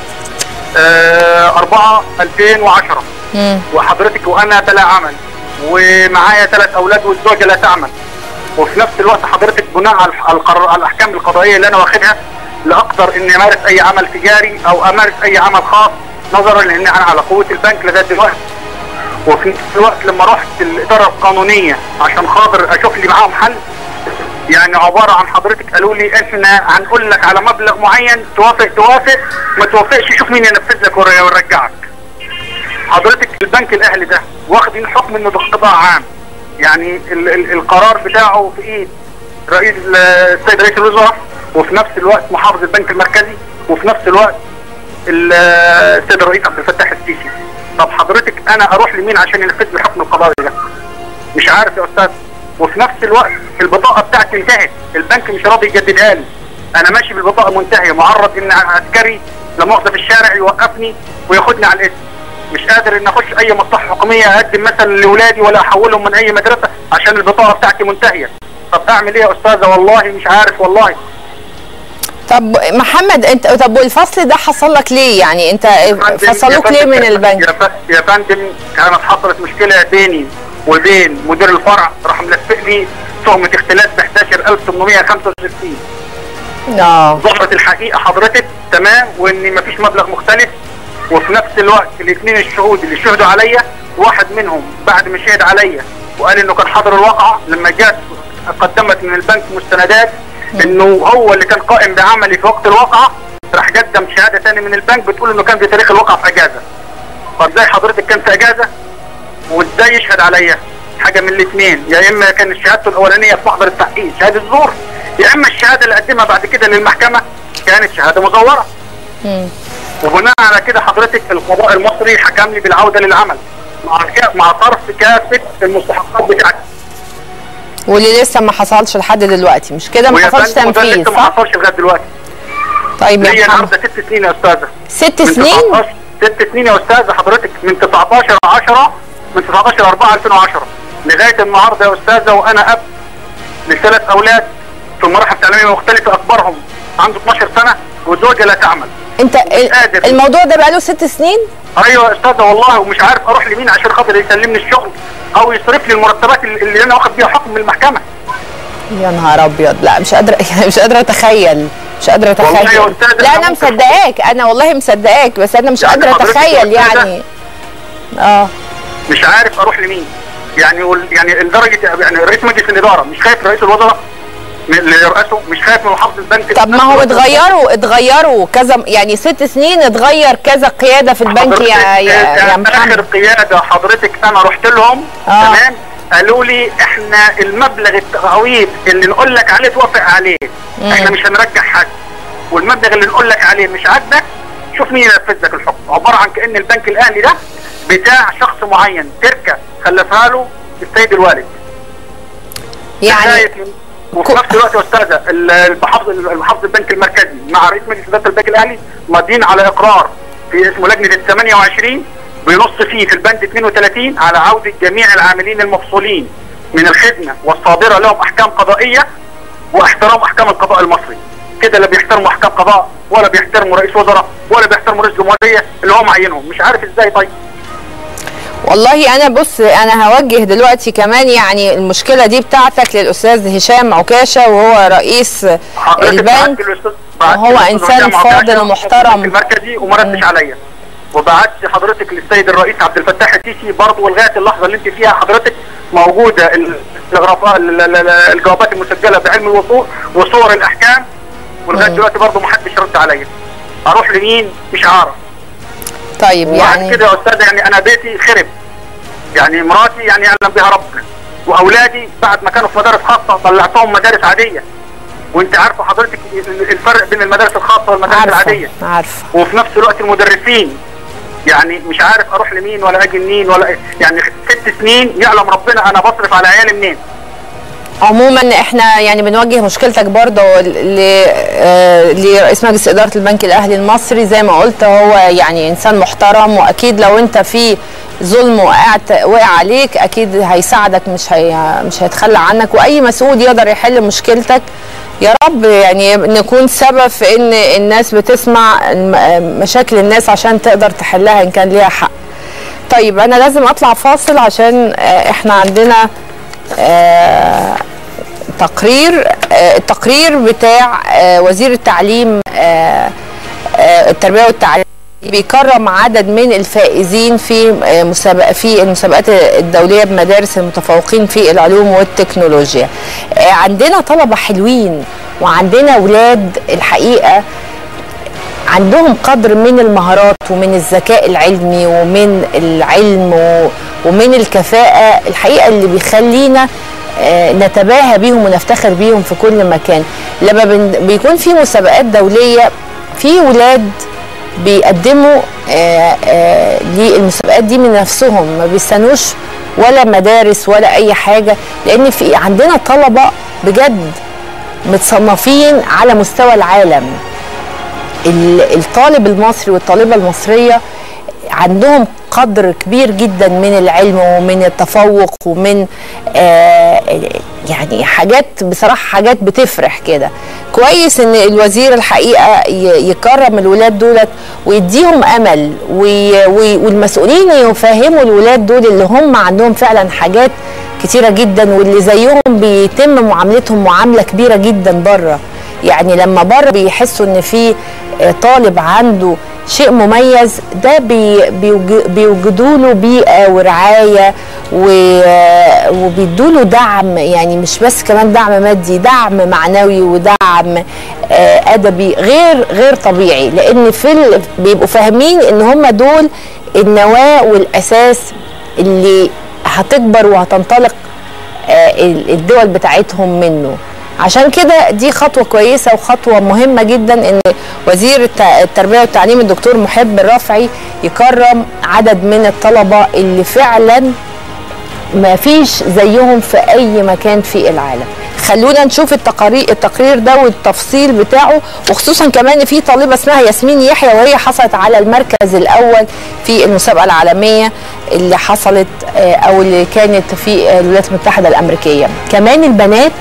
S5: آه 4 2010
S1: مم.
S5: وحضرتك وانا بلا عمل ومعايا ثلاث اولاد والزوجه لا تعمل وفي نفس الوقت حضرتك بناء على الح- القرار على الاحكام القضائيه اللي انا واخدها لا اقدر اني امارس اي عمل تجاري او امارس اي عمل خاص نظرا لان انا على قوه البنك لغايه دلوقتي وفي نفس الوقت لما رحت الاداره القانونيه عشان خاطر اشوف لي معاهم حل يعني عباره عن حضرتك قالوا لي احنا هنقول لك على مبلغ معين توافق توافق ما توافقش شوف مين ينفذ لك ور- ويرجعك حضرتك البنك الاهلي ده واخدين حكم انه ده قطاع عام يعني ال ال القرار بتاعه في ايد رئيس ال- السيد رئيس الوزراء وفي نفس الوقت محافظ البنك المركزي وفي نفس الوقت ال- السيد الرئيس عبد الفتاح السيسي طب حضرتك انا اروح لمين عشان ينفذ لي الحكم القضائي ده مش عارف يا استاذ وفي نفس الوقت البطاقه بتاعتي انتهت البنك مش راضي يجددها لي انا ماشي بالبطاقه منتهيه معرض ان عسكري لا مؤاخذه في الشارع يوقفني وياخدني على الاسم مش قادر ان اخش اي مصلحه حكوميه اقدم مثلا لاولادي ولا احولهم من اي مدرسه عشان البطاقه بتاعتي منتهيه طب اعمل ايه يا استاذه والله مش عارف والله
S1: طب محمد انت طب والفصل ده حصل لك ليه يعني انت فصلوك ليه من البنك
S5: يا ف- يا فندم كانت حصلت مشكله بيني وبين مدير الفرع راح ملفق لي تهمه اختلاس ب 11865
S1: اه
S5: ظهرت الحقيقه حضرتك تمام وان مفيش مبلغ مختلف وفي نفس الوقت الاثنين الشهود اللي شهدوا عليا واحد منهم بعد ما شهد عليا وقال انه كان حاضر الواقعه لما جات قدمت من البنك مستندات انه هو اللي كان قائم بعملي في وقت الواقعه راح قدم شهاده ثانيه من البنك بتقول انه كان في تاريخ الواقعه في اجازه طب ازاي حضرتك كان في اجازه وازاي يشهد عليا حاجه من الاثنين يا اما كانت شهادته الاولانيه في محضر التحقيق شهاده زور يا اما الشهاده اللي قدمها بعد كده للمحكمه كانت شهاده مزوره
S1: مم.
S5: وبناء على كده حضرتك القضاء المصري حكم لي بالعوده للعمل مع كا- مع صرف كافه المستحقات بتاعتي
S1: واللي لسه ما حصلش لحد دلوقتي مش كده ما
S5: ويا
S1: حصلش
S5: فندم وده
S1: تنفيذ
S5: لسه ما
S1: صح؟
S5: حصلش لغايه دلوقتي
S1: طيب
S5: ليا
S1: يا محمد
S5: النهارده ست سنين يا استاذه
S1: ست
S5: من
S1: سنين
S5: 19 ست سنين يا استاذه حضرتك من 19 10 من 19 4 2010 لغايه النهارده يا استاذه وانا اب لثلاث اولاد في مراحل تعليميه مختلفه اكبرهم عنده 12 سنه وزوجه لا تعمل
S1: انت ال-
S5: قادر.
S1: الموضوع ده بقاله ست سنين
S5: ايوه يا استاذه والله ومش عارف اروح لمين عشان خاطر يسلمني الشغل او يصرف لي المرتبات اللي اللي انا واخد بيها حكم من المحكمه
S1: يا نهار ابيض لا مش قادره مش قادره اتخيل مش قادره
S5: والله يا
S1: اتخيل
S5: أستاذة
S1: لا
S5: أنا
S1: انا
S5: ممكن-
S1: مصدقاك انا والله مصدقاك بس انا مش
S5: يعني
S1: قادره
S5: حضرتك
S1: اتخيل
S5: يا أستاذة؟
S1: يعني اه
S5: مش عارف اروح لمين يعني وال- يعني لدرجه يعني رئيس مجلس الاداره مش خايف رئيس الوزراء من اللي يرأسه مش خايف من محافظ البنك
S1: طب ما هو اتغيروا اتغيروا كذا يعني ست سنين اتغير كذا قياده في البنك يا يا, يا
S5: اخر
S1: محمد
S5: قياده حضرتك انا رحت لهم
S1: آه.
S5: تمام قالوا لي احنا المبلغ التعويض اللي نقول لك عليه توافق عليه احنا مش هنرجع حد والمبلغ اللي نقول لك عليه مش عاجبك شوف مين ينفذ لك الحكم عباره عن كان البنك الاهلي ده بتاع شخص معين تركه خلفها له السيد الوالد
S1: يعني
S5: بداية من- وفي نفس الوقت يا استاذه ال- المحافظ المحافظ البنك المركزي مع رئيس مجلس اداره البنك الاهلي ماضيين على اقرار في اسمه لجنه ال 28 بينص فيه في البند 32 على عوده جميع العاملين المفصولين من الخدمه والصادره لهم احكام قضائيه واحترام احكام القضاء المصري كده لا بيحترموا احكام قضاء ولا بيحترموا رئيس وزراء ولا بيحترموا رئيس جمهوريه اللي هو معينهم مش عارف ازاي طيب
S1: والله انا بص انا هوجه دلوقتي كمان يعني المشكله دي بتاعتك للاستاذ هشام عكاشه وهو رئيس
S5: حضرتك
S1: البنك
S5: بعت الأستاذ- بعت
S1: وهو
S5: الأستاذ
S1: إنسان
S5: هشام
S1: فاضل
S5: عكاشة
S1: ومحترم.
S5: المركزي وما ردش عليا وبعت حضرتك للسيد الرئيس عبد الفتاح السيسي برضه ولغايه اللحظه اللي انت فيها حضرتك موجوده ال- الغرفاء- ال- ال- ال- الجوابات المسجله بعلم الوصول وصور الاحكام ولغايه دلوقتي برضه ما حدش رد عليا اروح لمين مش عارف
S1: طيب
S5: وبعد
S1: يعني
S5: كده يا استاذ يعني انا بيتي خرب يعني مراتي يعني يعلم بها ربنا واولادي بعد ما كانوا في مدارس خاصه طلعتهم مدارس عاديه وانت عارفه حضرتك الفرق بين المدارس الخاصه والمدارس
S1: عارفه
S5: العاديه
S1: عارفه
S5: وفي نفس الوقت المدرسين يعني مش عارف اروح لمين ولا اجي منين ولا إيه. يعني ست سنين يعلم ربنا انا بصرف على عيالي منين
S1: عموما احنا يعني بنوجه مشكلتك برضه ل آه، لرئيس مجلس اداره البنك الاهلي المصري زي ما قلت هو يعني انسان محترم واكيد لو انت في ظلم وقعت وقع عليك اكيد هيساعدك مش هي مش هيتخلى عنك واي مسؤول يقدر يحل مشكلتك يا رب يعني نكون سبب في ان الناس بتسمع الم- مشاكل الناس عشان تقدر تحلها ان كان ليها حق طيب انا لازم اطلع فاصل عشان آه، احنا عندنا آه، تقرير آه، التقرير بتاع آه، وزير التعليم آه، آه، التربيه والتعليم بيكرم عدد من الفائزين في آه، مسابقه في المسابقات الدوليه بمدارس المتفوقين في العلوم والتكنولوجيا. آه، عندنا طلبه حلوين وعندنا اولاد الحقيقه عندهم قدر من المهارات ومن الذكاء العلمي ومن العلم و- ومن الكفاءة الحقيقة اللي بيخلينا آه، نتباهى بيهم ونفتخر بيهم في كل مكان لما بن- بيكون في مسابقات دولية في ولاد بيقدموا آه، آه، للمسابقات دي من نفسهم ما بيستنوش ولا مدارس ولا اي حاجه لان في عندنا طلبه بجد متصنفين على مستوى العالم ال- الطالب المصري والطالبه المصريه عندهم قدر كبير جدا من العلم ومن التفوق ومن آه يعني حاجات بصراحه حاجات بتفرح كده كويس ان الوزير الحقيقه ي- يكرم الولاد دولت ويديهم امل وي- وي- والمسؤولين يفهموا الولاد دول اللي هم عندهم فعلا حاجات كتيره جدا واللي زيهم بيتم معاملتهم معامله كبيره جدا بره يعني لما بره بيحسوا ان في آه، طالب عنده شيء مميز ده بي بيوج- بيوجدوا له بيئه ورعايه و- وبيدوا له دعم يعني مش بس كمان دعم مادي دعم معنوي ودعم آه، ادبي غير غير طبيعي لان في ال- بيبقوا فاهمين ان هم دول النواه والاساس اللي هتكبر وهتنطلق آه، ال- الدول بتاعتهم منه عشان كده دي خطوة كويسة وخطوة مهمة جدا ان وزير الت- التربية والتعليم الدكتور محب الرافعي يكرم عدد من الطلبة اللي فعلا ما فيش زيهم في اي مكان في العالم خلونا نشوف التقارير التقرير ده والتفصيل بتاعه وخصوصا كمان إن في طالبه اسمها ياسمين يحيى وهي حصلت على المركز الاول في المسابقه العالميه اللي حصلت آه، او اللي كانت في آه، الولايات المتحده الامريكيه كمان البنات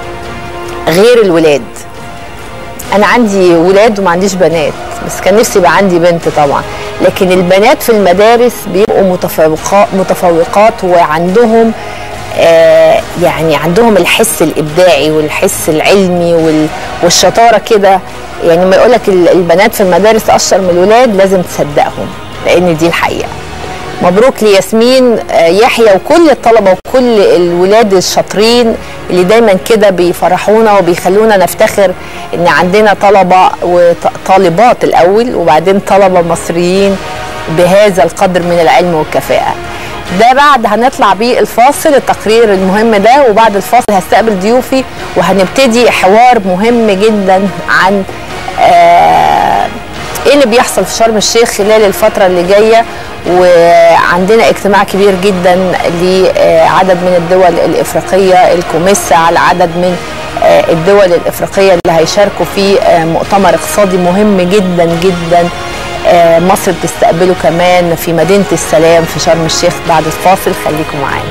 S1: غير الولاد انا عندي ولاد وما عنديش بنات بس كان نفسي يبقى عندي بنت طبعا لكن البنات في المدارس بيبقوا متفوقات متفوقات وعندهم آه يعني عندهم الحس الابداعي والحس العلمي وال- والشطاره كده يعني ما يقولك ال- البنات في المدارس اشطر من الولاد لازم تصدقهم لان دي الحقيقه مبروك لياسمين آه، يحيى وكل الطلبه وكل الولاد الشاطرين اللي دايما كده بيفرحونا وبيخلونا نفتخر ان عندنا طلبه وطالبات الاول وبعدين طلبه مصريين بهذا القدر من العلم والكفاءه ده بعد هنطلع بيه الفاصل التقرير المهم ده وبعد الفاصل هستقبل ضيوفي وهنبتدي حوار مهم جدا عن آه ايه اللي بيحصل في شرم الشيخ خلال الفترة اللي جاية وعندنا اجتماع كبير جدا لعدد من الدول الافريقية الكوميسا على عدد من آه، الدول الافريقية اللي هيشاركوا في آه، مؤتمر اقتصادي مهم جدا جدا آه، مصر بتستقبله كمان في مدينة السلام في شرم الشيخ بعد الفاصل خليكم معانا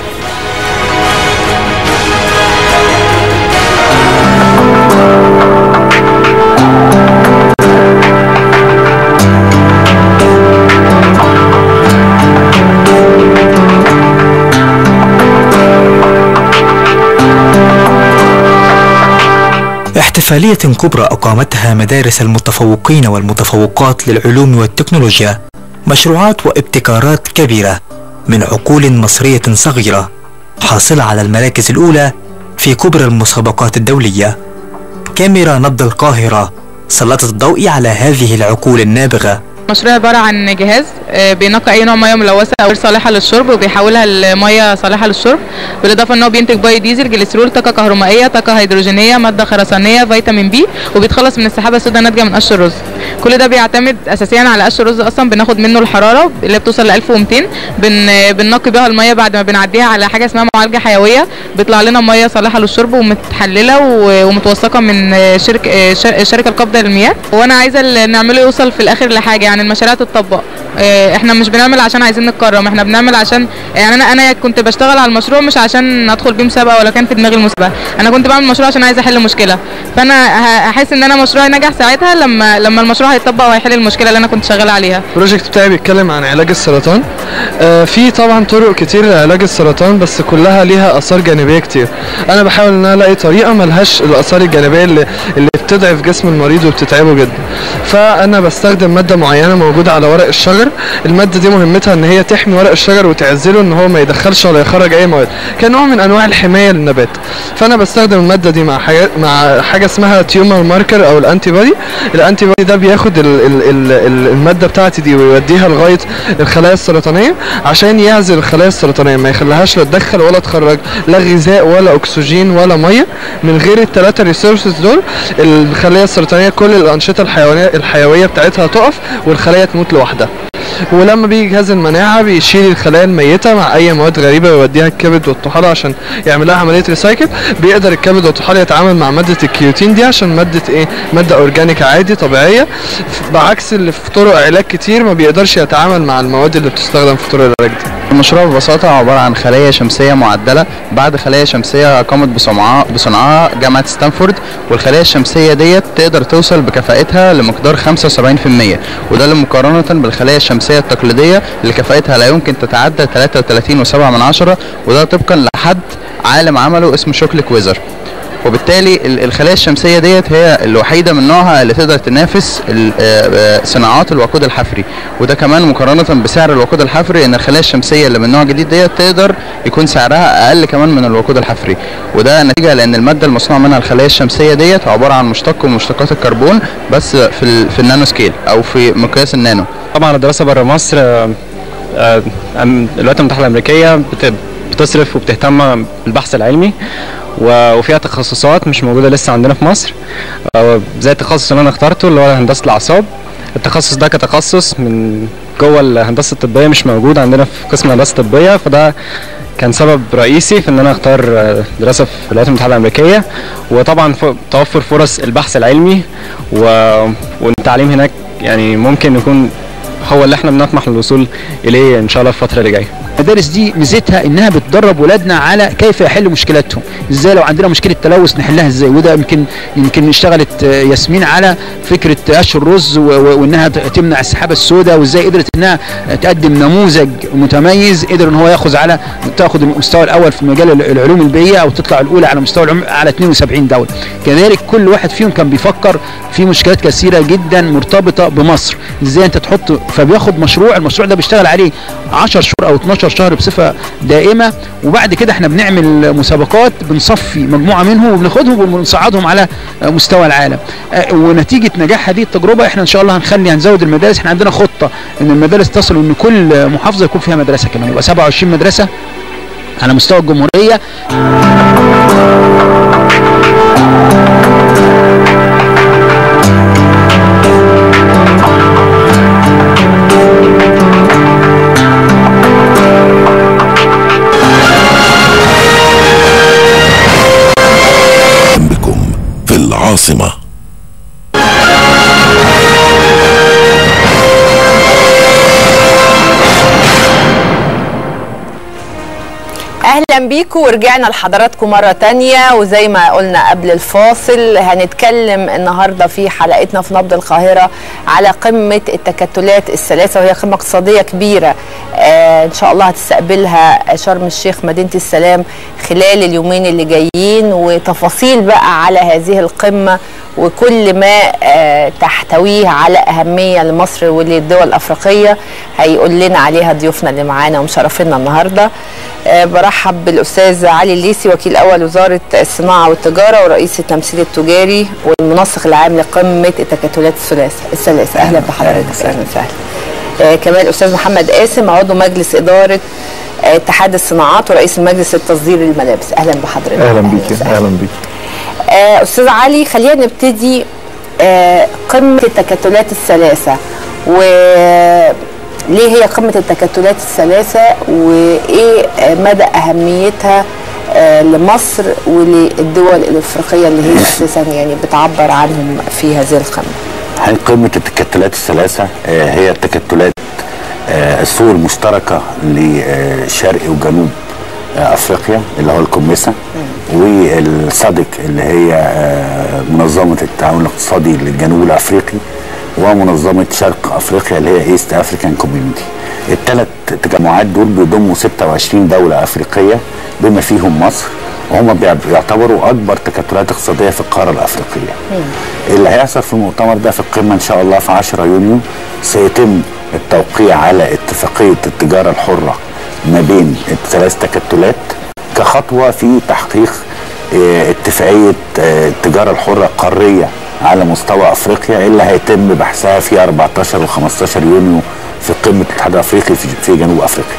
S6: احتفالية كبرى أقامتها مدارس المتفوقين والمتفوقات للعلوم والتكنولوجيا مشروعات وابتكارات كبيرة من عقول مصرية صغيرة حاصلة على المراكز الأولى في كبرى المسابقات الدولية كاميرا نبض القاهرة سلطت الضوء على هذه العقول النابغة
S7: مشروع عبارة عن جهاز آه، بينقي أي نوع مياه ملوثة أو غير صالحة للشرب وبيحولها لمياه صالحة للشرب بالإضافة إن هو بينتج باي ديزل جليسرول طاقة كهربائية طاقة هيدروجينية مادة خرسانية فيتامين بي وبيتخلص من السحابة السوداء الناتجة من قش الرز كل ده بيعتمد أساسيا على قش الرز أصلا بناخد منه الحرارة اللي بتوصل ل 1200 بن بننقي بيها المياه بعد ما بنعديها على حاجة اسمها معالجة حيوية بيطلع لنا مياه صالحة للشرب ومتحللة و- ومتوثقة من آه، شركة آه، شر- شركة القابضة للمياه وأنا عايزة اللي نعمله يوصل في الآخر لحاجة يعني المشاريع تتطبق آه، احنا مش بنعمل عشان عايزين نتكرم احنا بنعمل عشان يعني انا انا كنت بشتغل على المشروع مش عشان ادخل بيه مسابقه ولا كان في دماغي المسابقه انا كنت بعمل مشروع عشان عايزه احل مشكله فانا ه- هحس ان انا مشروعي نجح ساعتها لما لما المشروع هيتطبق وهيحل المشكله اللي انا كنت شغاله عليها
S8: البروجكت بتاعي بيتكلم عن علاج السرطان آه في طبعا طرق كتير لعلاج السرطان بس كلها ليها اثار جانبيه كتير انا بحاول ان انا الاقي طريقه ملهاش الاثار الجانبيه اللي اللي بتضعف جسم المريض وبتتعبه جدا فانا بستخدم ماده معينه موجوده على ورق الشجر الماده دي مهمتها ان هي تحمي ورق الشجر وتعزله ان هو ما يدخلش ولا يخرج اي مواد كنوع من انواع الحمايه للنبات فانا بستخدم الماده دي مع حاجه مع حاجه اسمها تيومر ماركر او الانتي بودي الانتي بودي ده بياخد ال ال ال ال الماده بتاعتي دي ويوديها لغايه الخلايا السرطانيه عشان يعزل الخلايا السرطانيه ما يخليهاش لا تدخل ولا تخرج لا غذاء ولا اكسجين ولا ميه من غير الثلاثه ريسورسز دول الخلايا السرطانيه كل الانشطه الحيوانيه الحيويه بتاعتها تقف والخلايا تموت لوحدها ولما بيجي جهاز المناعه بيشيل الخلايا الميته مع اي مواد غريبه ويوديها الكبد والطحال عشان يعمل لها عمليه ريسايكل بيقدر الكبد والطحال يتعامل مع ماده الكيوتين دي عشان ماده ايه ماده اورجانيك عادي طبيعيه بعكس اللي في طرق علاج كتير ما بيقدرش يتعامل مع المواد اللي بتستخدم في طرق العلاج دي
S9: المشروع ببساطة عبارة عن خلايا شمسية معدلة بعد خلايا شمسية قامت بصنعها بصنعها جامعة ستانفورد والخلايا الشمسية ديت تقدر توصل بكفاءتها لمقدار 75% وده اللي مقارنة بالخلايا الشمسية التقليدية اللي كفاءتها لا يمكن تتعدى 33.7 من عشرة وده طبقا لحد عالم عمله اسمه شوكليك ويزر وبالتالي ال- الخلايا الشمسيه ديت هي الوحيده من نوعها اللي تقدر تنافس ال- آه، آه، صناعات الوقود الحفري وده كمان مقارنه بسعر الوقود الحفري ان الخلايا الشمسيه اللي من نوع جديد ديت تقدر يكون سعرها اقل كمان من الوقود الحفري وده نتيجه لان الماده المصنوع منها الخلايا الشمسيه ديت عباره عن مشتق من مشتقات الكربون بس في ال- في النانو سكيل او في مقياس النانو
S10: طبعا الدراسه بره مصر آه، آه، أم- الولايات المتحده الامريكيه بت- بتصرف وبتهتم بالبحث العلمي و- وفيها تخصصات مش موجوده لسه عندنا في مصر آه، زي التخصص اللي انا اخترته اللي هو هندسه الاعصاب التخصص ده كتخصص من جوه الهندسه الطبيه مش موجود عندنا في قسم الهندسه الطبيه فده كان سبب رئيسي في ان انا اختار آه، دراسه في الولايات المتحده الامريكيه وطبعا ف- توفر فرص البحث العلمي و- والتعليم هناك يعني ممكن يكون هو اللي احنا بنطمح للوصول اليه ان شاء الله في الفتره اللي جايه
S11: المدارس دي ميزتها انها بتدرب ولادنا على كيف يحلوا مشكلاتهم ازاي لو عندنا مشكله تلوث نحلها ازاي وده يمكن يمكن اشتغلت آه، ياسمين على فكره قش الرز و- و- وانها ت- تمنع السحابه السوداء وازاي قدرت انها تقدم نموذج متميز قدر ان هو ياخذ على تاخذ المستوى الاول في مجال ال- العلوم البيئيه او تطلع الاولى على مستوى العلوم على 72 دوله كذلك كل واحد فيهم كان بيفكر في مشكلات كثيره جدا مرتبطه بمصر ازاي انت تحط فبياخد مشروع المشروع ده بيشتغل عليه 10 شهور او 12 شهر بصفه دائمه وبعد كده احنا بنعمل مسابقات بنصفي مجموعه منهم وبناخدهم وبنصعدهم على مستوى العالم آه، ونتيجه نجاح هذه التجربه احنا ان شاء الله هنخلي هنزود المدارس احنا عندنا خطه ان المدارس تصل ان كل محافظه يكون فيها مدرسه كمان يبقى 27 مدرسه على مستوى الجمهوريه
S12: بكم في العاصمة
S1: اهلا بيكم ورجعنا لحضراتكم مره تانية وزي ما قلنا قبل الفاصل هنتكلم النهارده في حلقتنا في نبض القاهره على قمه التكتلات الثلاثه وهي قمه اقتصاديه كبيره آه ان شاء الله هتستقبلها شرم الشيخ مدينه السلام خلال اليومين اللي جايين وتفاصيل بقى على هذه القمه وكل ما آه تحتويه على اهميه لمصر وللدول الافريقيه هيقول لنا عليها ضيوفنا اللي معانا ومشرفينا النهارده آه برحب بالاستاذ علي الليسي وكيل اول وزاره الصناعه والتجاره ورئيس التمثيل التجاري والمنسق العام لقمه التكتلات الثلاثه الثلاثه اهلا بحضرتك اهلا وسهلا آه كمان الاستاذ محمد قاسم عضو مجلس اداره آه اتحاد الصناعات ورئيس المجلس التصدير للملابس اهلا بحضرتك
S13: اهلا بيك اهلا بيك
S1: آه استاذ علي خلينا نبتدي آه قمه التكتلات الثلاثه و ليه هي قمة التكتلات الثلاثة وإيه آه، مدى أهميتها آه، لمصر وللدول الأفريقية اللي هي أساسا يعني بتعبر عنهم في هذه القمة
S14: هي قمة التكتلات الثلاثة آه، هي التكتلات آه، السوق المشتركة لشرق وجنوب آه، أفريقيا اللي هو الكوميسا والصادق اللي هي آه، منظمة التعاون الاقتصادي للجنوب الأفريقي ومنظمة شرق أفريقيا اللي هي ايست افريكان كوميونتي الثلاث تجمعات دول بيضموا 26 دولة أفريقية بما فيهم مصر وهم بيع- بيعتبروا أكبر تكتلات اقتصادية في القارة الأفريقية اللي هيحصل في المؤتمر ده في القمة إن شاء الله في 10 يونيو سيتم التوقيع على اتفاقية التجارة الحرة ما بين الثلاث تكتلات كخطوة في تحقيق آه، اتفاقية آه، التجارة الحرة القارية على مستوى أفريقيا اللي هيتم بحثها في 14 و 15 يونيو في قمة الاتحاد الأفريقي في في جنوب أفريقيا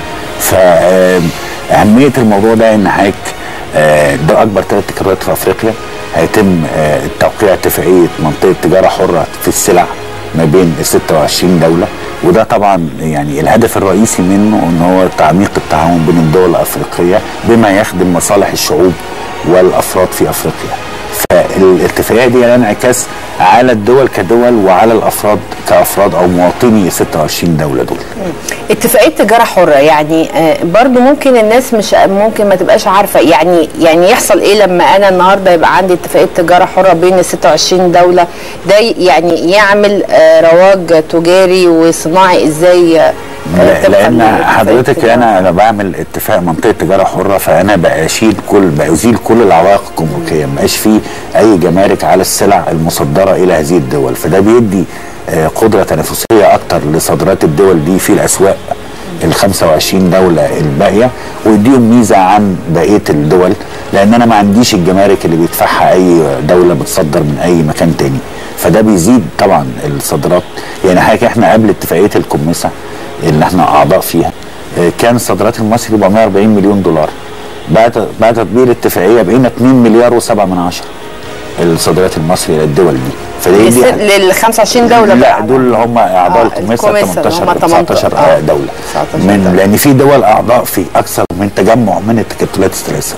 S14: فأهمية الموضوع ده إن حضرتك آه، ده أكبر ثلاث تكرارات في أفريقيا هيتم آه، توقيع اتفاقية منطقة تجارة حرة في السلع ما بين ال 26 دولة وده طبعا يعني الهدف الرئيسي منه ان هو تعميق التعاون بين الدول الافريقيه بما يخدم مصالح الشعوب والافراد في افريقيا. فالاتفاقيه دي لها انعكاس على الدول كدول وعلى الافراد كافراد او مواطني ال 26 دوله دول.
S1: اتفاقية تجارة حرة يعني آه، برضو ممكن الناس مش ممكن ما تبقاش عارفة يعني يعني يحصل ايه لما انا النهاردة يبقى عندي اتفاقية تجارة حرة بين ال 26 دولة ده يعني يعمل آه، رواج تجاري وصناعي ازاي آه،
S14: لا-
S1: طبقاً
S14: لان
S1: لاتفاقية
S14: حضرتك
S1: التجارة؟
S14: انا انا بعمل اتفاق منطقه تجاره حره فانا بشيل كل بزيل كل العوائق الجمركيه ما بقاش في اي جمارك على السلع المصدره الى هذه الدول فده بيدي آه، قدره تنافسيه اكتر لصادرات الدول دي في الاسواق ال 25 دوله الباقيه ويديهم ميزه عن بقيه الدول لان انا ما عنديش الجمارك اللي بيدفعها اي دوله بتصدر من اي مكان تاني فده بيزيد طبعا الصادرات يعني حاجه احنا قبل اتفاقيه الكوميسا اللي احنا اعضاء فيها آه، كان الصادرات المصري 440 مليون دولار بعد بعد تطبيق الاتفاقيه بقينا 2 مليار و7 من عشرة الصادرات المصري للدول دي فدي دي
S1: لل 25 دولة
S14: لا
S1: بقى
S14: دول اللي هم اعضاء
S1: آه،
S14: الكوميسا
S1: الكوميسا اللي
S14: 18
S1: هم
S14: 19
S1: 18
S14: آه، دوله
S1: 19
S14: من لان في دول اعضاء في اكثر من تجمع من التكتلات الثلاثه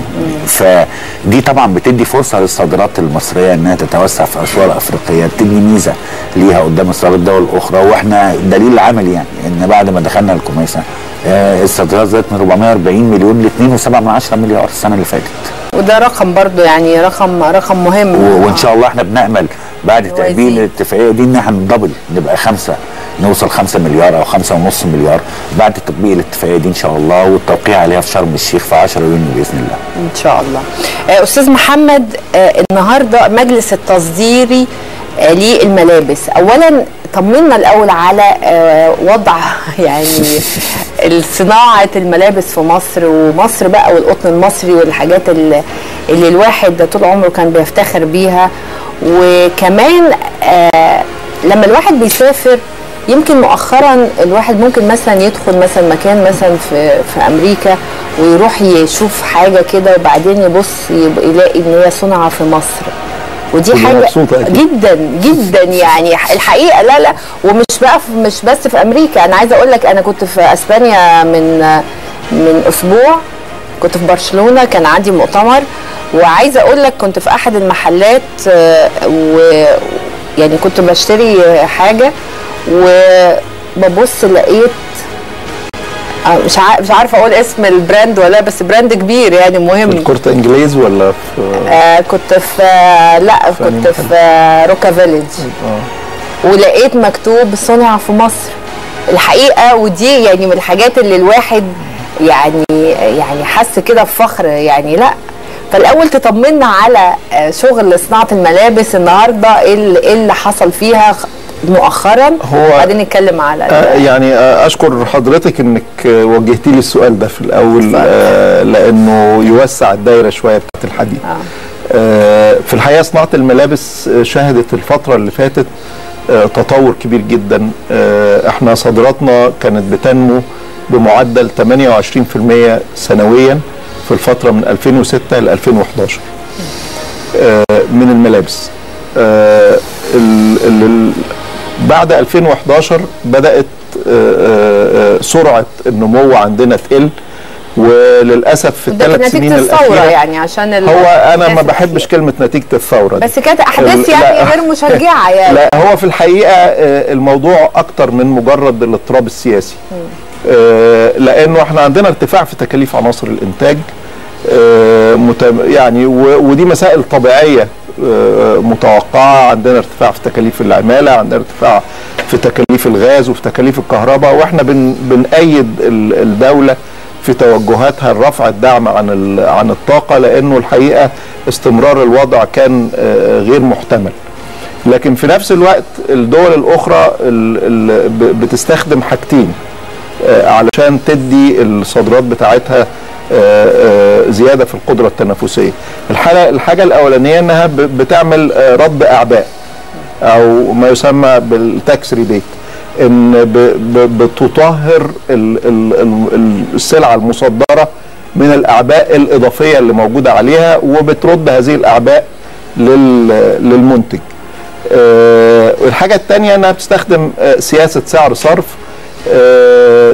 S14: فدي طبعا بتدي فرصه للصادرات المصريه انها تتوسع في اسواق الافريقيه بتدي ميزه ليها قدام الصادرات الدول الاخرى واحنا دليل عملي يعني ان بعد ما دخلنا الكوميسا آه، الصادرات زادت من 440 مليون ل 2.7 من عشرة مليار السنه اللي فاتت
S1: وده رقم برضو يعني رقم رقم مهم
S14: و- وان شاء الله احنا بنامل بعد تقبيل الاتفاقيه دي ان احنا ندبل نبقى خمسه نوصل خمسة مليار او خمسة ونص مليار بعد تطبيق الاتفاقيه دي ان شاء الله والتوقيع عليها في شرم الشيخ في 10 يونيو باذن الله.
S1: ان شاء الله آه، استاذ محمد آه، النهارده مجلس التصديري آه، للملابس اولا طمنا الاول على آه، وضع يعني صناعه الملابس في مصر ومصر بقى والقطن المصري والحاجات اللي, اللي الواحد طول عمره كان بيفتخر بيها وكمان آه، لما الواحد بيسافر يمكن مؤخرا الواحد ممكن مثلا يدخل مثلا مكان مثلا في في امريكا ويروح يشوف حاجه كده وبعدين يبص يب- يلاقي ان هي صنعه في مصر ودي
S13: تبقى
S1: حاجه
S13: مبسوطة أكيد.
S1: جدا جدا يعني الحقيقه لا لا ومش بقى في مش بس في امريكا انا عايزه اقول لك انا كنت في اسبانيا من من اسبوع كنت في برشلونه كان عندي مؤتمر وعايزه اقول لك كنت في احد المحلات آه، و يعني كنت بشتري حاجه وببص لقيت آه، مش عارف مش عارفه اقول اسم البراند ولا بس براند كبير يعني مهم
S13: كرة انجليز ولا في
S1: آه كنت في آه لا
S13: في
S1: كنت
S13: أنهي
S1: في آه روكا فيليج
S13: اه
S1: ولقيت مكتوب صنع في مصر الحقيقه ودي يعني من الحاجات اللي الواحد يعني يعني حس كده بفخر يعني لا فالاول تطمنا على آه، شغل صناعه الملابس النهارده ايه اللي إيه اللي حصل فيها خ- مؤخرا
S13: هو-
S1: وبعدين نتكلم على
S13: آه، يعني آه، اشكر حضرتك انك آه، وجهتي لي السؤال ده في الاول آه، لانه يوسع الدايره شويه بتاعت الحديث آه، في الحقيقه صناعه الملابس آه، شهدت الفتره اللي فاتت آه، تطور كبير جدا آه، احنا صادراتنا كانت بتنمو بمعدل 28% سنويا في الفتره من 2006 ل 2011 آه، من الملابس آه، ال- ال- ال- بعد 2011 بدات آه، آه، آه، سرعه النمو عندنا تقل وللاسف في
S1: ده
S13: الثلاث
S1: كانت
S13: سنين
S1: نتيجه الثوره
S13: الاخيره
S1: يعني عشان ال-
S13: هو انا ما
S1: الناس
S13: بحبش كلمه نتيجه الثوره دي.
S1: بس كانت احداث
S13: ال-
S1: يعني
S13: لا.
S1: غير مشجعه يعني
S13: لا هو في الحقيقه آه، الموضوع اكتر من مجرد الاضطراب السياسي آه، لانه احنا عندنا ارتفاع في تكاليف عناصر الانتاج آه، مت- يعني و- ودي مسائل طبيعيه آه، متوقعه عندنا ارتفاع في تكاليف العماله عندنا ارتفاع في تكاليف الغاز وفي تكاليف الكهرباء واحنا بن بنأيد ال- الدوله في توجهاتها لرفع الدعم عن ال- عن الطاقه لانه الحقيقه استمرار الوضع كان آه، غير محتمل لكن في نفس الوقت الدول الاخرى ال- ال- ب- بتستخدم حاجتين آه، علشان تدي الصادرات بتاعتها آه، آه، زياده في القدره التنافسيه. الحاجه الحاجه الاولانيه انها ب- بتعمل آه، رد اعباء او ما يسمى بالتاكس ريبيت ان ب- ب- بتطهر ال- ال- ال- ال- السلعه المصدره من الاعباء الاضافيه اللي موجوده عليها وبترد هذه الاعباء لل- للمنتج. آه، الحاجه الثانيه انها بتستخدم آه، سياسه سعر صرف آه،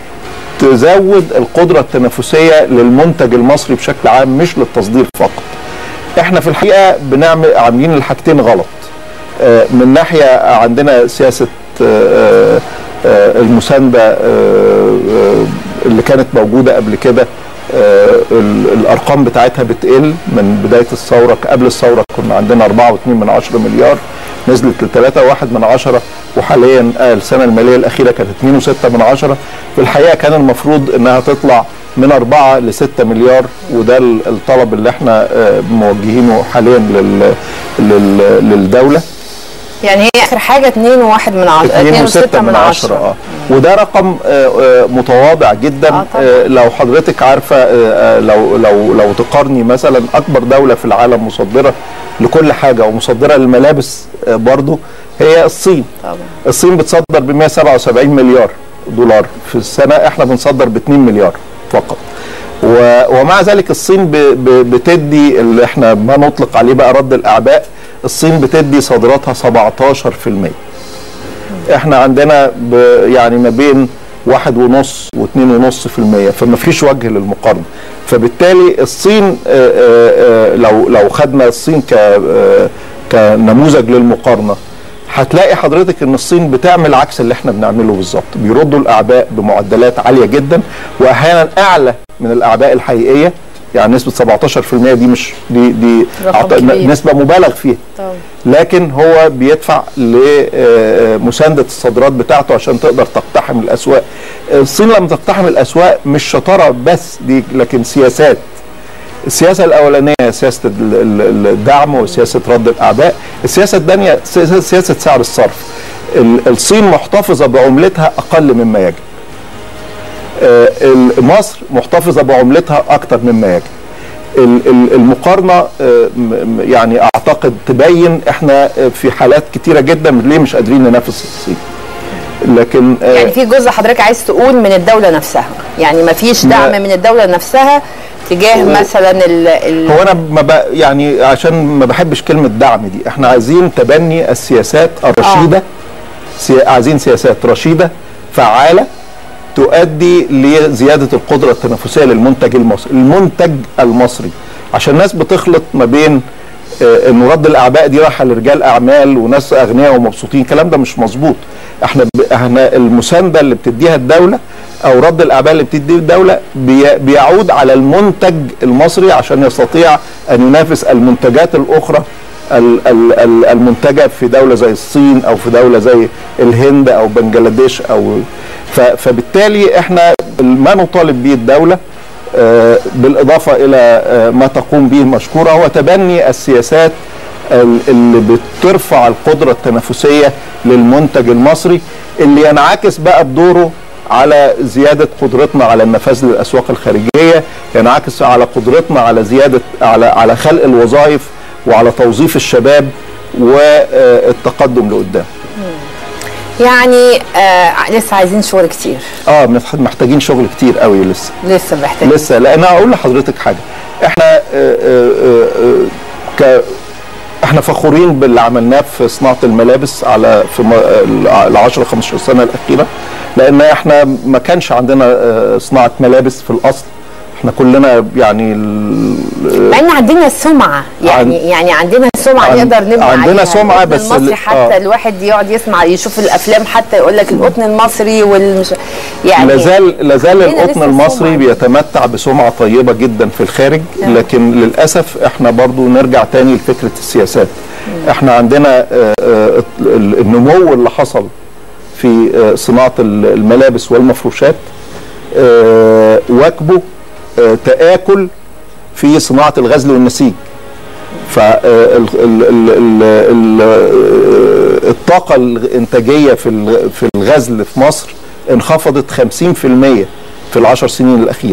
S13: تزود القدره التنافسيه للمنتج المصري بشكل عام مش للتصدير فقط. احنا في الحقيقه بنعمل عاملين الحاجتين غلط. آه، من ناحيه عندنا سياسه آه، آه، المسانده آه، آه، اللي كانت موجوده قبل كده آه، ال- الارقام بتاعتها بتقل من بدايه الثوره قبل الثوره كنا عندنا 4.2 من 10 مليار نزلت ل 3.1 من 10 وحاليا آه، السنه الماليه الاخيره كانت 2.6 من 10 في الحقيقه كان المفروض انها تطلع من 4 ل 6 مليار وده ال- الطلب اللي احنا آه، موجهينه حاليا لل لل للدوله
S1: يعني هي اخر حاجه 2 و1 من 10 2 و6 من 10
S13: اه وده رقم آه، آه، متواضع جدا
S1: آه طبعاً.
S13: آه، لو حضرتك عارفه آه، آه، لو لو لو تقارني مثلا اكبر دوله في العالم مصدره لكل حاجه ومصدره للملابس آه، برضو هي الصين
S1: طبعا
S13: الصين بتصدر ب 177 مليار دولار في السنه احنا بنصدر ب 2 مليار فقط و- ومع ذلك الصين ب- ب- بتدي اللي احنا ما نطلق عليه بقى رد الاعباء الصين بتدي صادراتها 17% احنا عندنا ب- يعني ما بين واحد ونص واثنين ونص في المية فما فيش وجه للمقارنة فبالتالي الصين آه، آه، آه، لو لو خدنا الصين ك آه، كنموذج للمقارنة هتلاقي حضرتك ان الصين بتعمل عكس اللي احنا بنعمله بالظبط بيردوا الاعباء بمعدلات عاليه جدا واحيانا اعلى من الاعباء الحقيقيه يعني نسبه 17% دي مش دي دي
S1: رقم
S13: أعت-
S1: كبير.
S13: نسبه مبالغ فيها
S1: طبعا
S13: لكن هو بيدفع لمسانده الصادرات بتاعته عشان تقدر تقتحم الاسواق الصين لما تقتحم الاسواق مش شطاره بس دي لكن سياسات السياسه الاولانيه سياسه ال- ال- الدعم وسياسه رد الاعداء السياسه الثانيه سياسه سياسة سعر الصرف ال- الصين محتفظه بعملتها اقل مما يجب آه، ال- مصر محتفظه بعملتها اكتر مما يجب ال- ال- المقارنه آه، م- م- يعني اعتقد تبين احنا آه، في حالات كتيره جدا ليه مش قادرين ننافس الصين لكن آه،
S1: يعني في جزء حضرتك عايز تقول من الدوله نفسها يعني ما فيش دعم
S13: لا.
S1: من الدوله نفسها تجاه
S13: هو-
S1: مثلا ال ال
S13: هو انا ما ب... يعني عشان ما بحبش كلمه دعم دي احنا عايزين تبني السياسات الرشيده سي... عايزين سياسات رشيده فعاله تؤدي لزياده القدره التنافسيه للمنتج المصري المنتج المصري عشان الناس بتخلط ما بين آه، ان رد الاعباء دي رايحه لرجال اعمال وناس اغنياء ومبسوطين الكلام ده مش مظبوط احنا ب... احنا المسانده اللي بتديها الدوله او رد الاعباء اللي بتديه الدوله بي... بيعود على المنتج المصري عشان يستطيع ان ينافس المنتجات الاخرى ال- ال- ال- المنتجه في دوله زي الصين او في دوله زي الهند او بنجلاديش او ف... فبالتالي احنا ما نطالب به الدوله آه، بالاضافه الى آه، ما تقوم به المشكوره هو تبني السياسات ال- اللي بترفع القدره التنافسيه للمنتج المصري اللي ينعكس بقى بدوره على زياده قدرتنا على النفاذ للاسواق الخارجيه ينعكس على قدرتنا على زياده على على خلق الوظائف وعلى توظيف الشباب والتقدم لقدام
S1: يعني آه لسه عايزين شغل كتير
S13: اه محت- محتاجين شغل كتير قوي لسه
S1: لسه محتاجين
S13: لسه لان اقول لحضرتك حاجه احنا آه، آه، آه، آه، ك احنا فخورين باللي عملناه في صناعه الملابس على في م- ال 10 15 سنه الاخيره لان احنا ما كانش عندنا آه، صناعه ملابس في الاصل احنا كلنا يعني ال-
S1: مع ان عندنا سمعه يعني
S13: عن-
S1: يعني عندنا سمعه
S13: عن-
S1: نقدر نبني
S13: عندنا
S1: عليها.
S13: سمعة
S1: القطن
S13: بس
S1: المصري
S13: ال-
S1: حتى
S13: آه.
S1: الواحد يقعد يسمع يشوف الافلام حتى يقول لك القطن المصري والمش يعني
S13: لازال لازال
S1: عندنا
S13: القطن
S1: لسه
S13: المصري
S1: سمعة.
S13: بيتمتع بسمعه طيبه جدا في الخارج
S1: نعم.
S13: لكن للاسف احنا برضو نرجع تاني لفكره السياسات احنا عندنا آه، آه، ال- النمو اللي حصل في آه، صناعه ال- الملابس والمفروشات آه، واكبه آه، تآكل في صناعه الغزل والنسيج فالطاقة الإنتاجية في ال- في الغزل في مصر انخفضت 50% في العشر سنين الأخيرة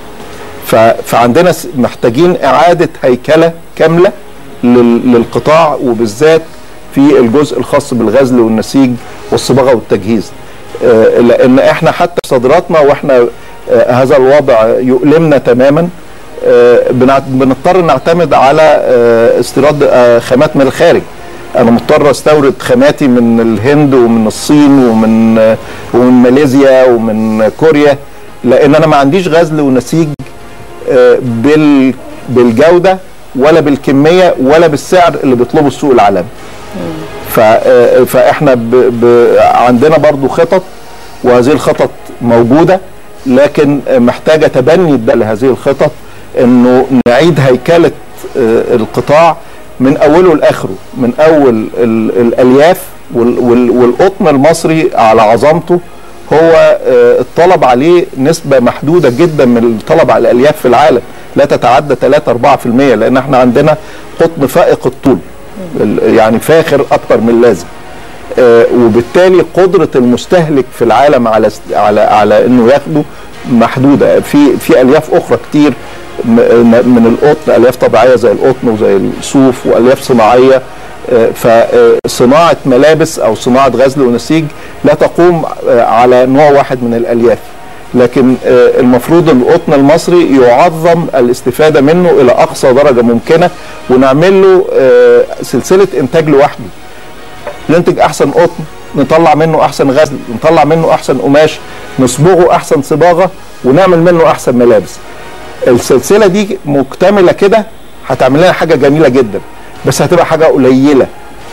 S13: ف- فعندنا س- محتاجين إعادة هيكلة كاملة لل- للقطاع وبالذات في الجزء الخاص بالغزل والنسيج والصباغة والتجهيز آه، لأن احنا حتى صادراتنا واحنا آه، هذا الوضع يؤلمنا تماما آه، بنع- بنضطر نعتمد على آه، استيراد آه، خامات من الخارج انا مضطر استورد خاماتي من الهند ومن الصين ومن آه، ومن ماليزيا ومن كوريا لان انا ما عنديش غزل ونسيج آه، بال بالجوده ولا بالكميه ولا بالسعر اللي بيطلبه السوق العالمي ف- آه، فاحنا ب... ب... عندنا برضو خطط وهذه الخطط موجوده لكن آه، محتاجه تبني الد- لهذه الخطط انه نعيد هيكله آه، القطاع من اوله لاخره من اول ال- الالياف وال- وال- والقطن المصري على عظمته هو آه، الطلب عليه نسبه محدوده جدا من الطلب على الالياف في العالم لا تتعدى 3 4% لان احنا عندنا قطن فائق الطول ال- يعني فاخر اكتر من اللازم آه، وبالتالي قدره المستهلك في العالم على است- على على انه ياخده محدوده في في الياف اخرى كتير م- م- من القطن الياف طبيعيه زي القطن وزي الصوف والياف صناعيه آه، فصناعه ملابس او صناعه غزل ونسيج لا تقوم آه، على نوع واحد من الالياف لكن آه، المفروض ان القطن المصري يعظم الاستفاده منه الى اقصى درجه ممكنه ونعمل له آه، سلسله انتاج لوحده ننتج احسن قطن نطلع منه احسن غزل نطلع منه احسن قماش نصبغه احسن صباغه ونعمل منه احسن ملابس السلسله دي مكتمله كده هتعمل لنا حاجه جميله جدا بس هتبقى حاجه قليله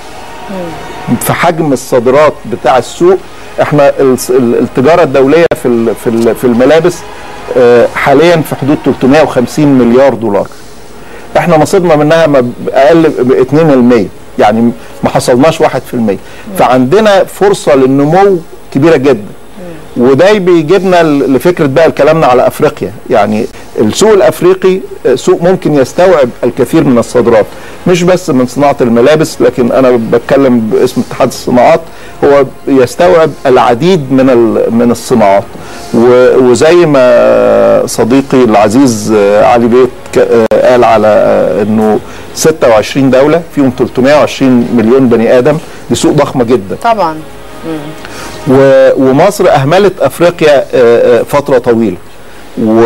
S13: في حجم الصادرات بتاع السوق احنا الس- ال- التجاره الدوليه في ال- في ال- في الملابس آه، حاليا في حدود 350 مليار دولار احنا نصيبنا منها ما ب- اقل ب 2% يعني ما حصلناش 1% فعندنا فرصه للنمو كبيره جدا وده بيجيبنا ل- لفكره بقى كلامنا على افريقيا يعني السوق الافريقي آه، سوق ممكن يستوعب الكثير من الصادرات مش بس من صناعه الملابس لكن انا بتكلم باسم اتحاد الصناعات هو يستوعب العديد من ال- من الصناعات و- وزي ما صديقي العزيز آه، علي بيت ك- آه، قال على آه، انه 26 دوله فيهم 320 مليون بني ادم دي سوق ضخمه جدا
S1: طبعا
S13: و- ومصر اهملت افريقيا آه، آه، فتره طويله و...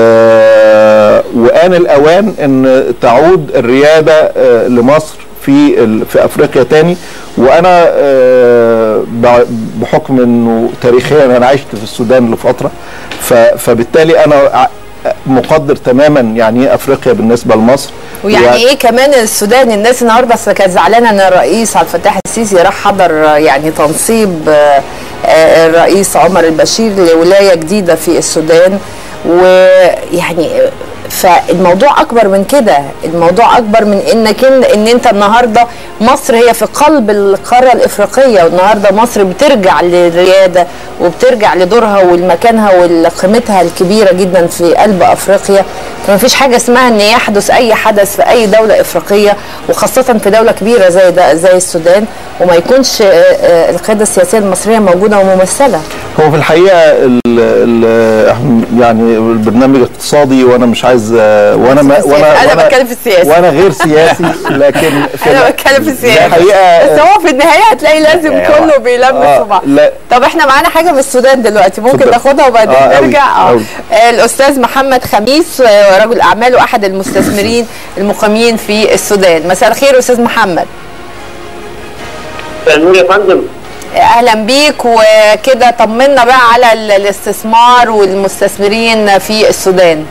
S13: وان الاوان ان تعود الرياده آه، لمصر في ال... في افريقيا تاني وانا آه، ب- بحكم انه تاريخيا انا عشت في السودان لفتره ف... فبالتالي انا ع- مقدر تماما يعني ايه افريقيا بالنسبه لمصر
S1: ويعني ايه كمان السودان الناس النهارده اصل كانت زعلانه ان الرئيس عبد الفتاح السيسي راح حضر آه، يعني تنصيب آه، آه، الرئيس عمر البشير لولايه جديده في السودان ويعني آه، فالموضوع اكبر من كده الموضوع اكبر من انك ان, إن انت النهارده مصر هي في قلب القاره الافريقيه والنهارده مصر بترجع للرياده وبترجع لدورها ولمكانها ولقيمتها الكبيره جدا في قلب افريقيا فما فيش حاجه اسمها ان يحدث اي حدث في اي دوله افريقيه وخاصه في دوله كبيره زي ده زي السودان وما يكونش آه، آه، القياده السياسيه المصريه موجوده وممثله
S13: هو في الحقيقه ال ال إحنا يعني البرنامج اقتصادي وانا مش عايز آه، وانا ما
S1: بس
S13: وانا
S1: أنا
S13: وأنا-
S1: بتكلم في السياسة.
S13: وانا غير سياسي لكن في
S1: انا
S13: ال-
S1: بتكلم في السياسه
S13: الحقيقه
S1: بس هو في النهايه هتلاقي لازم
S13: آه،
S1: كله بيلمس
S13: آه،
S1: في بعض
S13: لا
S1: طب احنا معانا حاجه من السودان دلوقتي ممكن
S13: اتفضل.
S1: ناخدها وبعدين
S13: آه، أوي،
S1: نرجع اه
S13: أوي.
S1: آه، الاستاذ محمد خميس آه، رجل اعمال واحد المستثمرين المقيمين في السودان مساء الخير استاذ محمد
S15: نور يا فندم
S1: اهلا بيك وكده طمنا بقى على ال- الاستثمار والمستثمرين في السودان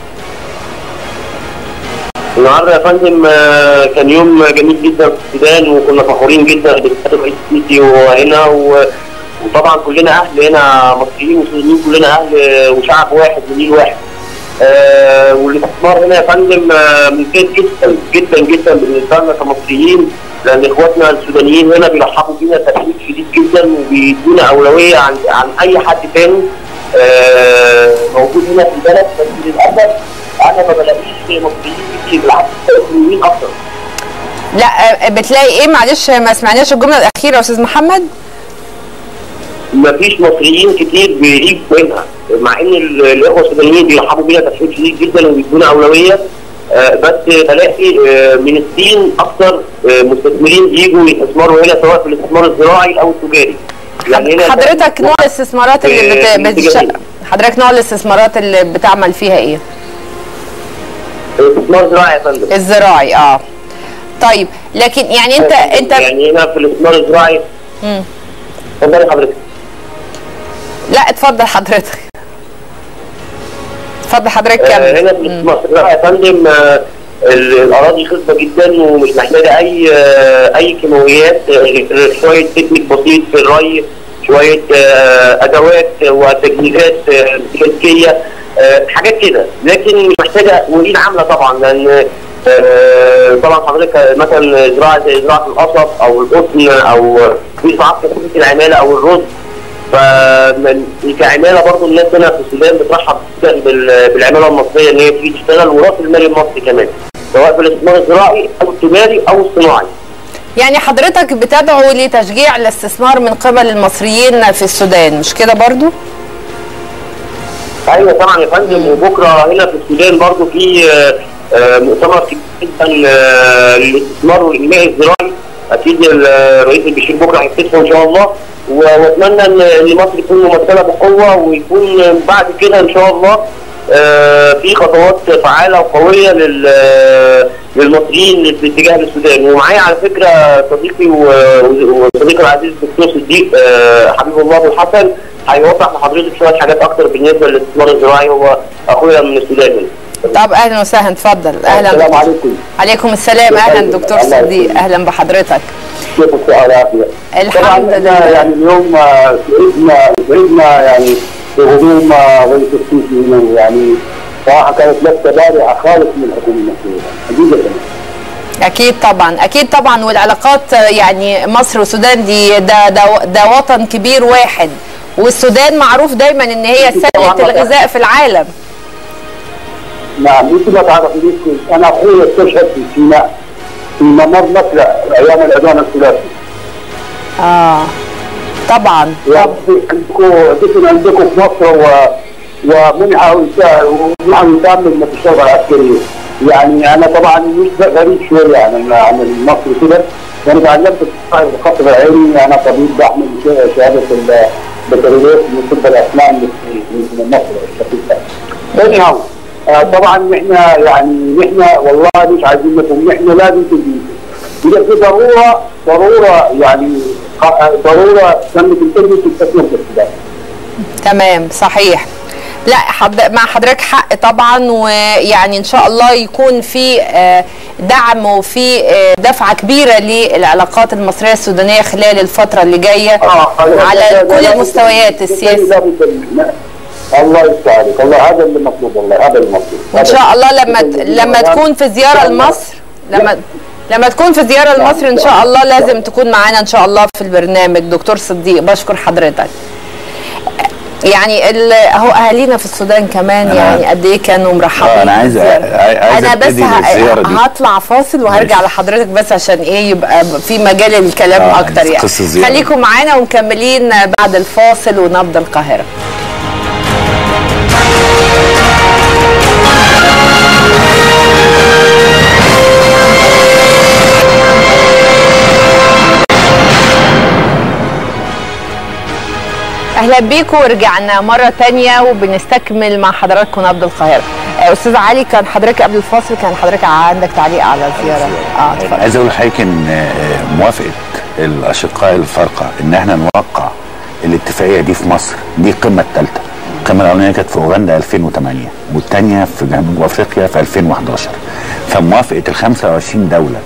S15: النهارده يا فندم آه، كان يوم جميل جدا في السودان وكنا فخورين جدا بالسيد الرئيس السيسي وهو هنا و- وطبعا كلنا اهل هنا مصريين وسودانيين كلنا اهل آه، وشعب واحد ونيل واحد. آه والاستثمار هنا يا فندم آه، ممتاز جدا جدا جدا بالنسبه لنا كمصريين لان اخواتنا السودانيين هنا بيرحبوا بينا ترحيب شديد جدا وبيدونا اولويه عن عن اي حد تاني آه موجود هنا في البلد بس للاسف انا ما بلاقيش مصريين كتير بالعكس سودانيين اكتر
S1: لا آه، بتلاقي ايه معلش ما سمعناش الجمله الاخيره يا استاذ محمد
S15: ما فيش مصريين كتير بيجوا هنا مع ان ال- الاخوه السودانيين بيرحبوا بينا ترحيب شديد جدا وبيدونا اولويه آه، بس بلاقي آه، من الصين اكثر آه، مستثمرين بيجوا يستثمروا هنا سواء في الاستثمار الزراعي او التجاري يعني هنا
S1: حضرتك نوع الاستثمارات اللي
S15: آه،
S1: بت... بتش...
S15: اتجاهين.
S1: حضرتك نوع الاستثمارات اللي بتعمل فيها ايه
S15: استثمار زراعي يا فندم
S1: الزراعي اه طيب لكن يعني انت انت
S15: يعني هنا في الاستثمار الزراعي
S1: مم.
S15: اتفضلي حضرتك
S1: لا اتفضل حضرتك اتفضل حضرتك
S15: آه،
S1: كمل
S15: هنا في الاستثمار الزراعي يا فندم آه، ال- الاراضي خصبه جدا ومش محتاجه اي آه، اي كيماويات آه، شويه تكنيك بسيط في الري شويه آه، ادوات وتجهيزات آه، ميكانيكيه آه، حاجات كده لكن مش محتاجه وليد عامله طبعا لان آه، طبعا حضرتك مثلا زراعه زي زراعه القصب او القطن او في زراعات كثيره العماله او الرز فكعماله برضه الناس هنا في السودان بترحب جدا بال- بالعماله المصريه ان هي تيجي تشتغل وراس المال المصري كمان سواء في الاستثمار الزراعي او التجاري او الصناعي.
S1: يعني حضرتك بتدعو لتشجيع الاستثمار من قبل المصريين في السودان مش كده برضو
S15: ايوه طبعا يا فندم وبكره هنا في السودان برضه في آه، آه، مؤتمر كبير جدا آه، للاستثمار والانماء الزراعي اكيد الرئيس البشير بكره هيفتتحه ان شاء الله و- واتمنى ان ان مصر تكون ممثله بقوه ويكون بعد كده ان شاء الله آه، في خطوات فعاله وقويه لل- للمصريين في اتجاه السودان ومعايا على فكره صديقي و- وصديقي العزيز الدكتور صديق آه، حبيب الله ابو الحسن هيوضح لحضرتك شويه حاجات اكتر بالنسبه للاستثمار الزراعي هو اخويا من السودان
S1: طب اهلا وسهلا اتفضل اهلا
S15: السلام
S1: دكتور.
S15: عليكم
S1: عليكم السلام اهلا دكتور
S15: الله
S1: صديق اهلا بحضرتك
S15: كيف السؤال عافيه
S1: الحمد
S15: طبعاً
S1: لله.
S15: يعني اليوم آه، سعدنا سعدنا يعني بهجوم آه، رئيس السيسي هنا يعني صراحه كانت لفته بارعه خالص من الحكومه المصريه حقيقه
S1: اكيد طبعا اكيد طبعا والعلاقات آه، يعني مصر والسودان دي ده ده ده وطن كبير واحد والسودان معروف دايما ان هي سله الغذاء في العالم
S16: نعم انت ما تعرفينيش كويس انا اخويا استشهد في سيناء في ممر مكلا ايام العدوان الثلاثي
S1: اه طبعا
S16: عندكم دفن عندكم في مصر و ومنع ومنع ويتم من الشرطه العسكريه يعني انا طبعا مش غريب شويه عن عن المصري كده وانا تعلمت الخط العيني انا طبيب بعمل شهاده البكالوريوس من طب الاسنان من مصر الشقيقه. anyhow آه طبعا احنا يعني احنا والله مش عايزين نفهم احنا لازم تنجيز اذا في ضروره ضروره يعني ضروره تم تنتج في التسليم في
S1: تمام صحيح لا حد مع حضرتك حق طبعا ويعني ان شاء الله يكون في دعم وفي دفعه كبيره للعلاقات المصريه السودانيه خلال الفتره اللي جايه على كل المستويات السياسيه
S16: الله يسعدك الله هذا اللي مطلوب والله هذا المطلوب
S1: وان شاء الله لما لما تكون في زياره لمصر لما لما تكون في زياره لمصر ان شاء الله لازم تكون معانا ان شاء الله في البرنامج دكتور صديق بشكر حضرتك يعني اهو اهالينا في السودان كمان يعني قد ايه كانوا مرحبين
S14: انا عايز عايز
S1: انا بس هطلع فاصل وهرجع لحضرتك بس عشان ايه يبقى في مجال للكلام آه اكتر يعني خليكم معانا ومكملين بعد الفاصل ونبض القاهره اهلا بيكم ورجعنا مره تانية وبنستكمل مع حضراتكم نبض القاهره استاذ علي كان حضرتك قبل الفاصل كان حضرتك عندك تعليق على الزياره اه
S14: اتفضل عايز اقول لحضرتك ان موافقه الاشقاء الفارقه ان احنا نوقع الاتفاقيه دي في مصر دي القمه الثالثه القمه الاولانيه كانت في اوغندا 2008 والثانيه في جنوب افريقيا في 2011 فموافقه ال 25 دوله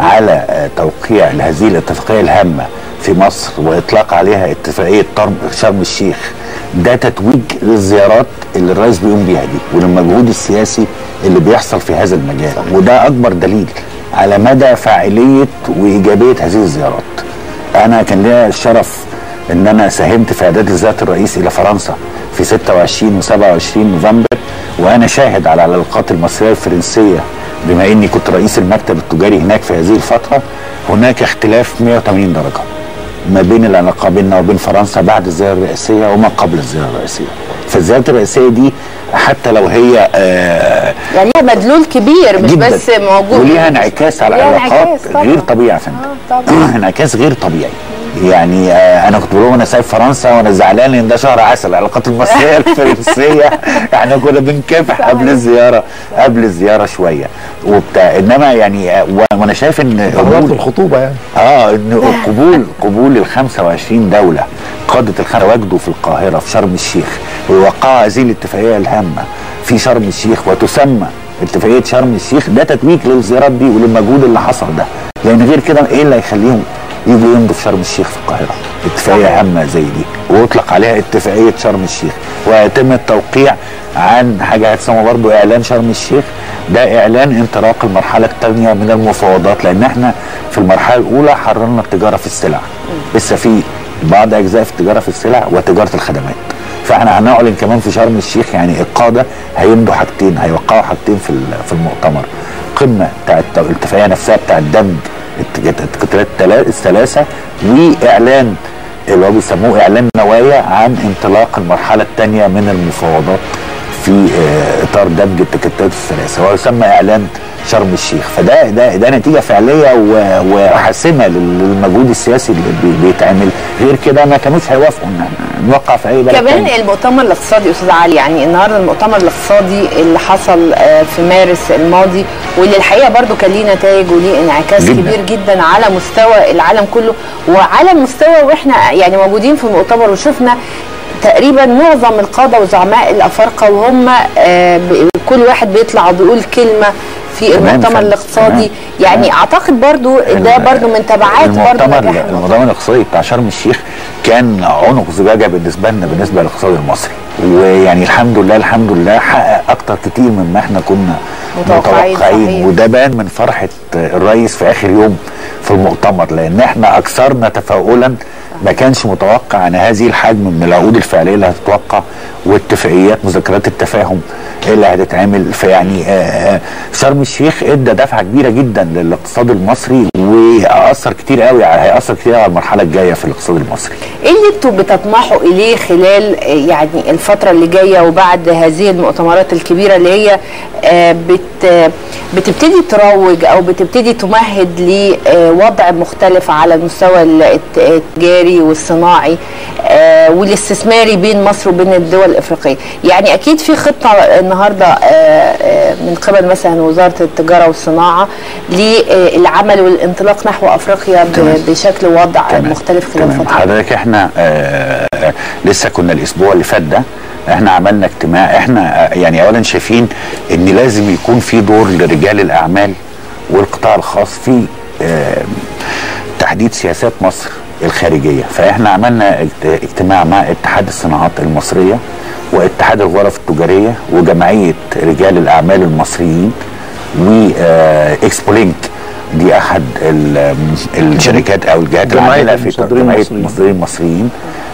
S14: على توقيع لهذه الاتفاقيه الهامه في مصر واطلاق عليها اتفاقيه شرم الشيخ ده تتويج للزيارات اللي الرئيس بيقوم بيها دي وللمجهود السياسي اللي بيحصل في هذا المجال وده اكبر دليل على مدى فاعليه وايجابيه هذه الزيارات. انا كان ليا الشرف ان انا ساهمت في اعداد زياره الرئيس الى فرنسا في 26 و27 نوفمبر وانا شاهد على العلاقات المصريه الفرنسيه بما اني كنت رئيس المكتب التجاري هناك في هذه الفتره هناك اختلاف 180 درجه ما بين العلاقه بيننا وبين فرنسا بعد الزياره الرئاسيه وما قبل الزياره الرئاسيه فالزياره الرئاسيه دي حتى لو هي آه
S1: يعني ليها مدلول كبير مش بس موجود
S14: وليها انعكاس على العلاقات غير طبيعي يا فندم
S1: آه طبعا
S14: انعكاس غير طبيعي يعني آه انا كنت بقول وانا سايب فرنسا وانا زعلان ان ده شهر عسل العلاقات المصريه الفرنسيه احنا كنا بنكافح قبل الزياره قبل الزياره شويه وبتاع انما يعني آه وانا شايف ان
S13: قبول الخطوبه يعني
S14: اه ان قبول قبول ال 25 دوله قاده الخير وجدوا في القاهره في شرم الشيخ ويوقعوا هذه الاتفاقيه الهامه في شرم الشيخ وتسمى اتفاقيه شرم الشيخ ده تتويج للزيارات دي وللمجهود اللي حصل ده لان غير كده ايه اللي هيخليهم يجوا يمضوا في شرم الشيخ في القاهره اتفاقيه هامه زي دي واطلق عليها اتفاقيه شرم الشيخ ويتم التوقيع عن حاجه هتسمى برضه اعلان شرم الشيخ ده اعلان انطلاق المرحله الثانيه من المفاوضات لان احنا في المرحله الاولى حررنا التجاره في السلع لسه في بعض اجزاء في التجاره في السلع وتجاره الخدمات فاحنا هنعلن كمان في شرم الشيخ يعني القاده هيمضوا حاجتين هيوقعوا حاجتين في في المؤتمر قمه بتاعت الاتفاقيه نفسها بتاعت دمج القتالات الثلاثه واعلان اللي هو بيسموه اعلان نوايا عن انطلاق المرحله الثانيه من المفاوضات في اطار دمج التكتلات الثلاثه هو يسمى اعلان شرم الشيخ فده ده ده نتيجه فعليه وحاسمه للمجهود السياسي اللي بيتعمل غير كده ما كانوش هيوافقوا ان نوقع في اي بلد
S1: كمان تاني. المؤتمر الاقتصادي استاذ علي يعني النهارده المؤتمر الاقتصادي اللي حصل في مارس الماضي واللي الحقيقه برضو كان ليه نتائج وليه انعكاس جدا. كبير جدا على مستوى العالم كله وعلى مستوى واحنا يعني موجودين في المؤتمر وشفنا تقريبا معظم القاده وزعماء الافارقه وهم آه كل واحد بيطلع بيقول كلمه في المؤتمر الاقتصادي تمام. يعني تمام. اعتقد برضو ده برضو من تبعات برضو
S14: المؤتمر المؤتمر الاقتصادي بتاع شرم الشيخ كان عنق زجاجه بالنسبه لنا بالنسبه للاقتصاد المصري ويعني الحمد لله الحمد لله حقق اكتر كتير مما احنا كنا
S1: متوقعين,
S14: متوقعين وده بان من فرحه الرئيس في اخر يوم في المؤتمر لان احنا اكثرنا تفاؤلا ما كانش متوقع ان هذه الحجم من العقود الفعليه اللي هتتوقع واتفاقيات مذكرات التفاهم اللي هتتعمل فيعني آه، آه، شرم الشيخ ادى دفعه كبيره جدا للاقتصاد المصري واثر كتير قوي هياثر كتير على المرحله الجايه في الاقتصاد المصري
S1: ايه اللي انتوا بتطمحوا اليه خلال آه، يعني الفتره اللي جايه وبعد هذه المؤتمرات الكبيره اللي هي آه، بت آه، بتبتدي تروج او بتبتدي تمهد لوضع مختلف على المستوى الت- التجاري والصناعي آه، والاستثماري بين مصر وبين الدول الافريقيه يعني اكيد في خطه النهارده آه، آه، من قبل مثلا وزاره التجاره والصناعه للعمل والانطلاق نحو افريقيا ب- بشكل وضع مختلف خلال
S14: تمام
S1: الفتره
S14: حضرتك احنا آه آه، لسه كنا الاسبوع اللي فات ده احنا عملنا اجتماع احنا آه، يعني اولا شايفين ان لازم يكون في دور لرجال الاعمال والقطاع الخاص في آه تحديد سياسات مصر الخارجيه فاحنا عملنا اجت- اجتماع مع اتحاد الصناعات المصريه واتحاد الغرف التجاريه وجمعيه رجال الاعمال المصريين واكسبو لينك دي احد ال- الشركات او الجهات
S13: جمعية
S14: العامله في
S13: المصدرين
S14: جمعيه
S13: المصريين.
S14: المصدرين المصريين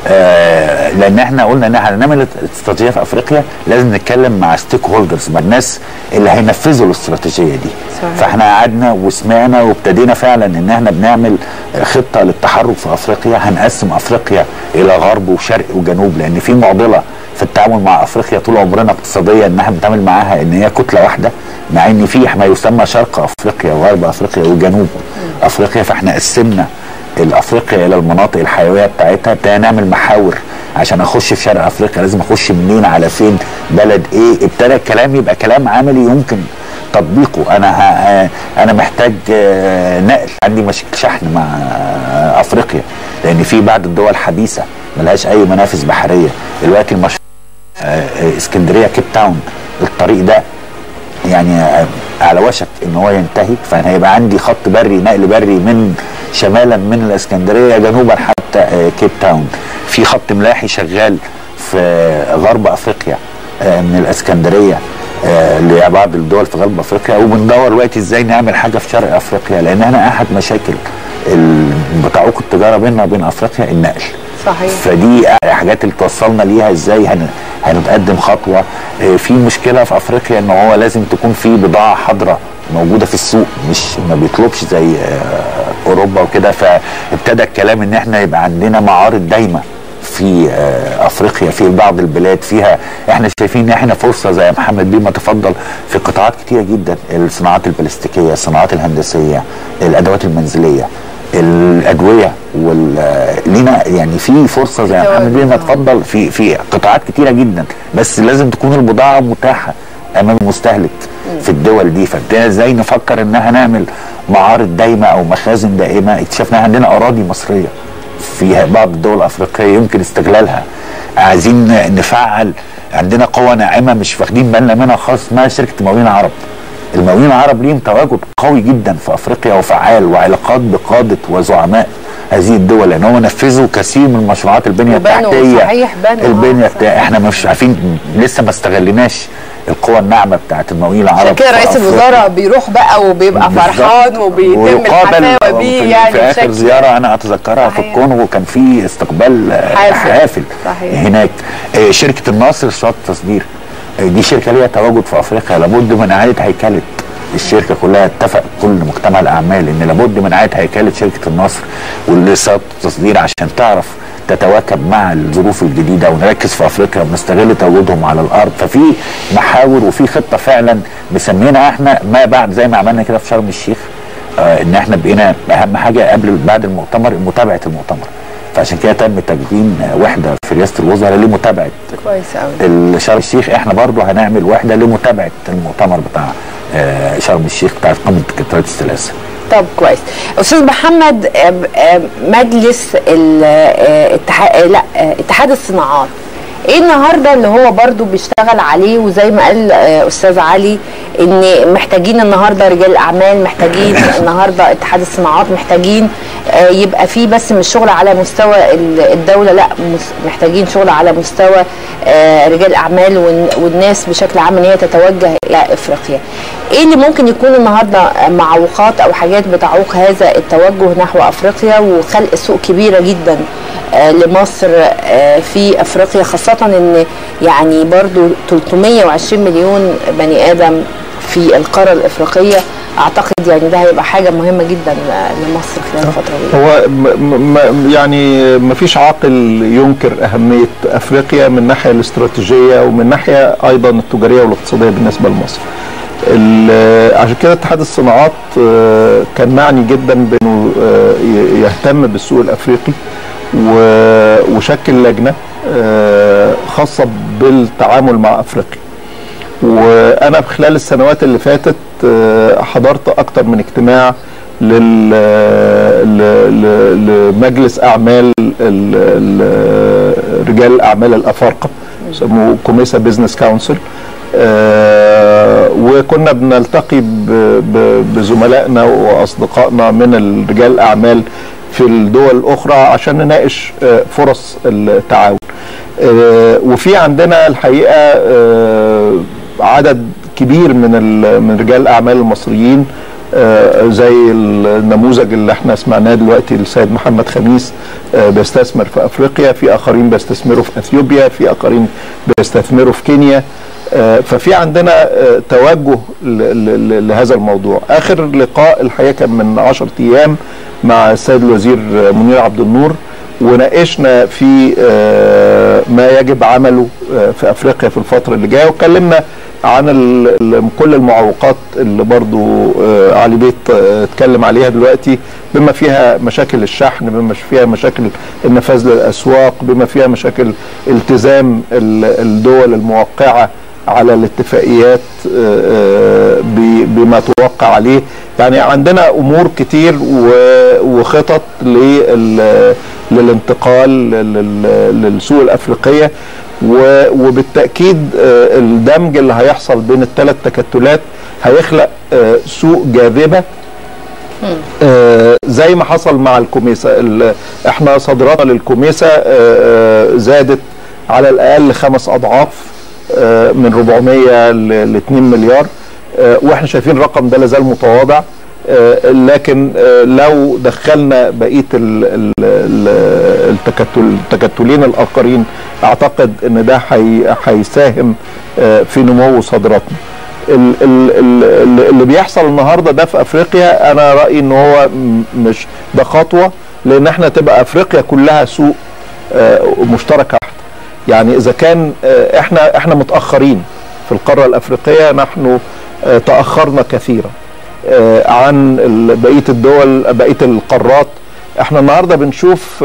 S14: آه لان احنا قلنا ان احنا هنعمل استراتيجيه في افريقيا لازم نتكلم مع ستيك هولدرز مع الناس اللي هينفذوا الاستراتيجيه دي
S1: صحيح.
S14: فاحنا قعدنا وسمعنا وابتدينا فعلا ان احنا بنعمل خطه للتحرك في افريقيا هنقسم افريقيا الى غرب وشرق وجنوب لان في معضله في التعامل مع افريقيا طول عمرنا اقتصاديا ان احنا بنتعامل معاها ان هي كتله واحده مع ان في ما يسمى شرق افريقيا وغرب افريقيا وجنوب افريقيا فاحنا قسمنا الافريقيا الى المناطق الحيويه بتاعتها ابتدينا نعمل محاور عشان اخش في شرق افريقيا لازم اخش منين على فين بلد ايه ابتدى الكلام يبقى كلام عملي يمكن تطبيقه انا ه... انا محتاج آه، نقل عندي مشاكل شحن مع آه، افريقيا لان في بعض الدول حبيسه ملهاش اي منافذ بحريه دلوقتي المشروع آه، آه، اسكندريه كيب تاون الطريق ده يعني آه، على وشك ان هو ينتهي فانا هيبقى عندي خط بري نقل بري من شمالا من الاسكندريه جنوبا حتى آه، كيب تاون في خط ملاحي شغال في غرب افريقيا آه، من الاسكندريه آه، لبعض الدول في غرب افريقيا وبندور دلوقتي ازاي نعمل حاجه في شرق افريقيا لان احنا احد مشاكل ال- بتعوق التجاره بيننا وبين افريقيا النقل
S1: صحيح
S14: فدي الحاجات اللي توصلنا ليها ازاي هن... هنتقدم خطوه آه، في مشكله في افريقيا ان هو لازم تكون في بضاعه حاضره موجوده في السوق مش ما بيطلبش زي آه، اوروبا وكده فابتدى الكلام ان احنا يبقى عندنا معارض دايمه في آه، افريقيا في بعض البلاد فيها احنا شايفين ان احنا فرصه زي محمد بيه ما تفضل في قطاعات كتيره جدا الصناعات البلاستيكيه الصناعات الهندسيه الادوات المنزليه الادويه وال آه، لينا يعني في فرصه زي محمد بيه ما تفضل في في قطاعات كتيره جدا بس لازم تكون البضاعه متاحه امام المستهلك في الدول دي فابتدينا ازاي نفكر ان احنا نعمل معارض دايمه او مخازن دائمه اكتشفنا عندنا اراضي مصريه في بعض الدول الافريقيه يمكن استغلالها عايزين نفعل عندنا قوة ناعمة مش واخدين بالنا منها خالص اسمها شركة المقاولين العرب المقاولين العرب ليهم تواجد قوي جدا في افريقيا وفعال وعلاقات بقادة وزعماء هذه الدول لان هم نفذوا كثير من مشروعات البنية
S1: وبنوا،
S14: التحتية
S1: صحيح، بنوا، آه،
S14: البنية بتاع احنا مش عارفين لسه ما استغلناش القوة الناعمة بتاعت المقاولين العرب
S1: عشان كده
S14: في
S1: رئيس
S14: أفريقيا.
S1: الوزراء بيروح بقى وبيبقى
S14: بالظبط.
S1: فرحان وبيتم
S14: ويقابل
S1: الحفاوه بيه
S14: في,
S1: يعني
S14: في اخر
S1: بشكل
S14: زياره انا اتذكرها في الكونغو كان في استقبال آه،
S1: حافل.
S14: حافل
S1: صحيح.
S14: هناك آه، شركه النصر لشراء التصدير آه، دي شركه ليها تواجد في افريقيا لابد من اعاده هيكله الشركه كلها اتفق كل مجتمع الاعمال ان لابد من اعاده هيكله شركه النصر ولصراط التصدير عشان تعرف تتواكب مع الظروف الجديده ونركز في افريقيا ونستغل تواجدهم على الارض ففي محاور وفي خطه فعلا مسمينها احنا ما بعد زي ما عملنا كده في شرم الشيخ آه ان احنا بقينا اهم حاجه قبل بعد المؤتمر متابعه المؤتمر فعشان كده تم تقديم آه، وحده في رئاسه الوزراء لمتابعه
S1: كويس قوي
S14: شرم الشيخ احنا برضو هنعمل وحده لمتابعه المؤتمر بتاع آه، شرم الشيخ بتاع قمه الكترات الثلاثه
S1: طب كويس استاذ محمد آم، آم، مجلس ال- آه، اتحاد لا آه، اتحاد الصناعات ايه النهارده اللي هو برضو بيشتغل عليه وزي ما قال آه، استاذ علي ان محتاجين النهارده رجال اعمال محتاجين النهارده اتحاد الصناعات محتاجين آه، يبقى في بس مش شغل على مستوى ال- الدوله لا مس- محتاجين شغل على مستوى آه، رجال الاعمال والن- والناس بشكل عام ان هي تتوجه الى افريقيا ايه اللي ممكن يكون النهارده معوقات او حاجات بتعوق هذا التوجه نحو افريقيا وخلق سوق كبيره جدا آه، لمصر آه، في افريقيا خاصه ان يعني برضو 320 مليون بني ادم في القاره الافريقيه اعتقد يعني ده هيبقى حاجه مهمه جدا آه، لمصر خلال الفتره دي
S13: هو م م يعني ما فيش عاقل ينكر أهمية أفريقيا من الناحية الاستراتيجية ومن الناحية أيضا التجارية والاقتصادية بالنسبة لمصر ال- عشان كده اتحاد الصناعات آه، كان معني جدا بانه آه، ي- يهتم بالسوق الافريقي و- وشكل لجنه آه، خاصه بالتعامل مع افريقيا وانا في خلال السنوات اللي فاتت آه، حضرت اكتر من اجتماع لل ل- ل- لمجلس اعمال ال- ال- رجال الاعمال الافارقه يسموه كوميسا بزنس كونسل وكنا بنلتقي ب- ب- بزملائنا واصدقائنا من رجال الاعمال في الدول الاخرى عشان نناقش آه، فرص التعاون آه، وفي عندنا الحقيقه آه، عدد كبير من ال- من رجال الاعمال المصريين آه، زي النموذج اللي احنا سمعناه دلوقتي السيد محمد خميس آه، بيستثمر في افريقيا في اخرين بيستثمروا في اثيوبيا في اخرين بيستثمروا في كينيا آه، ففي عندنا آه، توجه ل- ل- ل- لهذا الموضوع اخر لقاء الحقيقه كان من 10 ايام مع السيد الوزير آه، منير عبد النور وناقشنا في آه، ما يجب عمله آه، في افريقيا في الفتره اللي جايه واتكلمنا عن ال- ال- كل المعوقات اللي برضو آه، علي بيت آه، اتكلم عليها دلوقتي بما فيها مشاكل الشحن بما فيها مشاكل النفاذ للاسواق بما فيها مشاكل التزام ال- الدول الموقعه على الاتفاقيات آه، آه، ب- بما توقع عليه يعني عندنا امور كتير و- وخطط لل- للانتقال لل- للسوق الافريقيه و- وبالتاكيد آه، الدمج اللي هيحصل بين الثلاث تكتلات هيخلق آه، سوق جاذبه آه، زي ما حصل مع الكوميسا ال- احنا صادراتنا للكوميسا آه، آه، زادت على الاقل خمس اضعاف آه، من 400 ل 2 مليار آه، واحنا شايفين الرقم ده لازال متواضع آه، لكن آه، لو دخلنا بقيه ال- ال- ال- التكتل التكتلين الاخرين اعتقد ان ده هي- هيساهم آه، في نمو صادراتنا ال- ال- ال- اللي بيحصل النهارده ده في افريقيا انا رايي ان هو م- مش ده خطوه لان احنا تبقى افريقيا كلها سوق آه، مشترك واحد يعني اذا كان آه، احنا احنا متاخرين في القاره الافريقيه نحن آه، تاخرنا كثيرا آه، عن ال- بقيه الدول بقيه القارات احنا النهارده بنشوف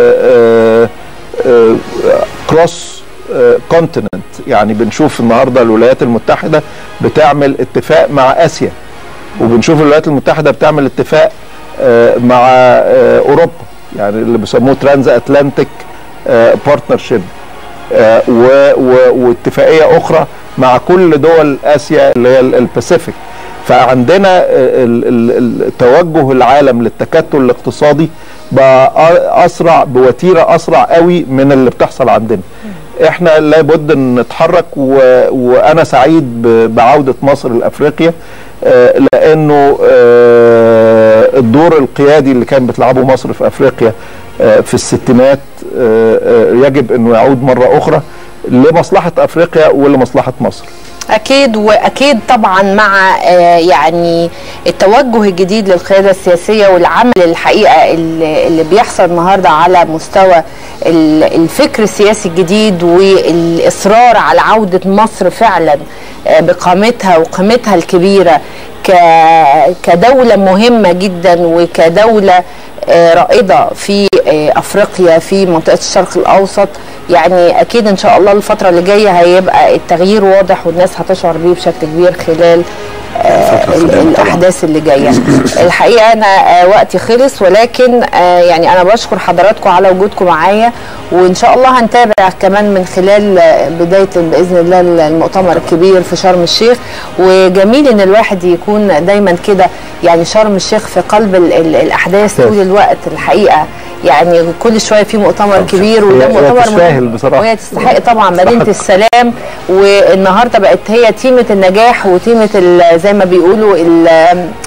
S13: كروس كونتيننت يعني بنشوف النهارده الولايات المتحده بتعمل اتفاق مع اسيا وبنشوف الولايات المتحده بتعمل اتفاق آه، مع آه، اوروبا يعني اللي بيسموه ترانز اتلانتيك بارتنرشيب واتفاقيه اخرى مع كل دول اسيا اللي هي ال- الباسيفيك فعندنا ال- ال- ال- توجه العالم للتكتل الاقتصادي بقى أ- اسرع بوتيره اسرع قوي من اللي بتحصل عندنا احنا لابد ان نتحرك و... وانا سعيد ب... بعوده مصر لافريقيا آه، لانه آه، الدور القيادي اللي كان بتلعبه مصر في افريقيا آه، في الستينات آه، آه، يجب انه يعود مره اخرى لمصلحه افريقيا ولمصلحه مصر
S1: اكيد واكيد طبعا مع آه، يعني التوجه الجديد للقياده السياسيه والعمل الحقيقه اللي اللي بيحصل النهارده على مستوى ال- الفكر السياسي الجديد والاصرار على عوده مصر فعلا آه، بقامتها وقيمتها الكبيره ك- كدوله مهمه جدا وكدوله آه، رائده في آه، افريقيا في منطقه الشرق الاوسط يعني اكيد ان شاء الله الفتره اللي جايه هيبقى التغيير واضح والناس هتشعر بيه بشكل كبير خلال آه، ال- الاحداث اللي جايه الحقيقه انا آه، وقتي خلص ولكن آه، يعني انا بشكر حضراتكم على وجودكم معايا وان شاء الله هنتابع كمان من خلال آه، بدايه باذن الله المؤتمر الكبير في شرم الشيخ وجميل ان الواحد يكون دايما كده يعني شرم الشيخ في قلب ال- ال- الاحداث طول الوقت الحقيقه يعني كل شويه في مؤتمر كبير وده
S13: هي- هي
S1: مؤتمر
S13: تستاهل
S1: مهم.
S13: بصراحة.
S1: وهي تستحق طبعا مدينه السلام والنهارده بقت هي تيمه النجاح وتيمه ال- زي ما بيقولوا ال-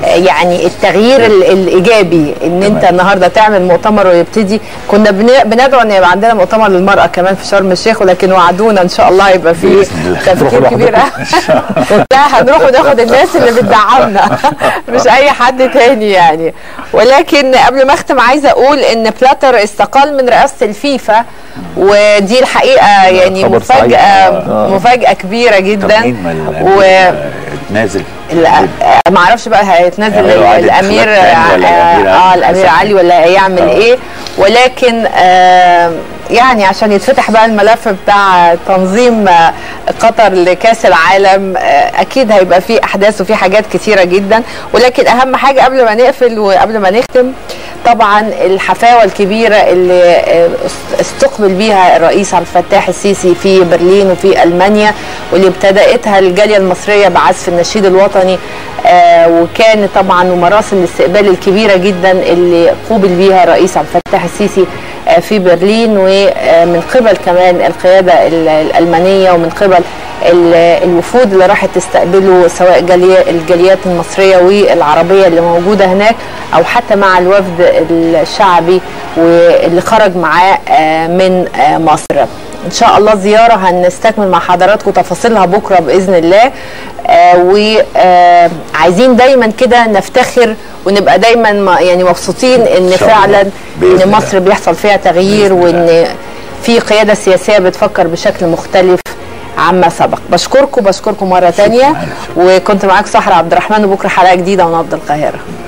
S1: يعني التغيير ال- الايجابي ان انت النهارده تعمل مؤتمر ويبتدي كنا بن- بندعو ان يبقى عندنا مؤتمر للمراه كمان في شرم الشيخ ولكن وعدونا ان شاء الله يبقى في تفكير كبير لا هنروح وناخد الناس اللي بتدعمنا مش اي حد تاني يعني ولكن قبل ما اختم عايزه اقول ان بلاتر استقال من رئاسه الفيفا ودي الحقيقه يعني
S17: خبر سعيد.
S1: مفاجاه
S17: آه.
S1: مفاجاه كبيره جدا
S17: مين ما
S1: و
S17: نازل
S1: لا ما اعرفش بقى هيتنازل
S17: هيعملوا عقد
S1: الامير
S17: انتخابات تاني ولا الأمير
S1: اه
S17: علي؟
S1: الامير
S17: حسب.
S1: علي ولا هيعمل
S17: آه.
S1: ايه ولكن آه يعني عشان يتفتح بقى الملف بتاع تنظيم آه، قطر لكاس العالم آه اكيد هيبقى فيه احداث وفي حاجات كتيره جدا ولكن اهم حاجه قبل ما نقفل وقبل ما نختم طبعا الحفاوه الكبيره اللي آه، استقبل بيها الرئيس عبد الفتاح السيسي في برلين وفي المانيا واللي ابتداتها الجاليه المصريه بعزف النشيد الوطني آه وكان طبعا ومراسم الاستقبال الكبيره جدا اللي قوبل بيها الرئيس عبد الفتاح السيسي آه في برلين ومن قبل كمان القياده ال- الالمانيه ومن قبل ال- الوفود اللي راحت تستقبله سواء جالية الجاليات المصريه والعربيه اللي موجوده هناك او حتى مع الوفد الشعبي واللي خرج معاه آه من آه مصر ان شاء الله زياره هنستكمل مع حضراتكم تفاصيلها بكره باذن الله وعايزين دايما كده نفتخر ونبقى دايما م- يعني مبسوطين ان
S17: شاء الله.
S1: فعلا
S17: بإذن
S1: ان
S17: الله.
S1: مصر بيحصل فيها تغيير وان في قياده سياسيه بتفكر بشكل مختلف عما سبق بشكركم بشكركم مره تانية وكنت معاك سحر عبد الرحمن وبكره حلقه جديده ونبض القاهره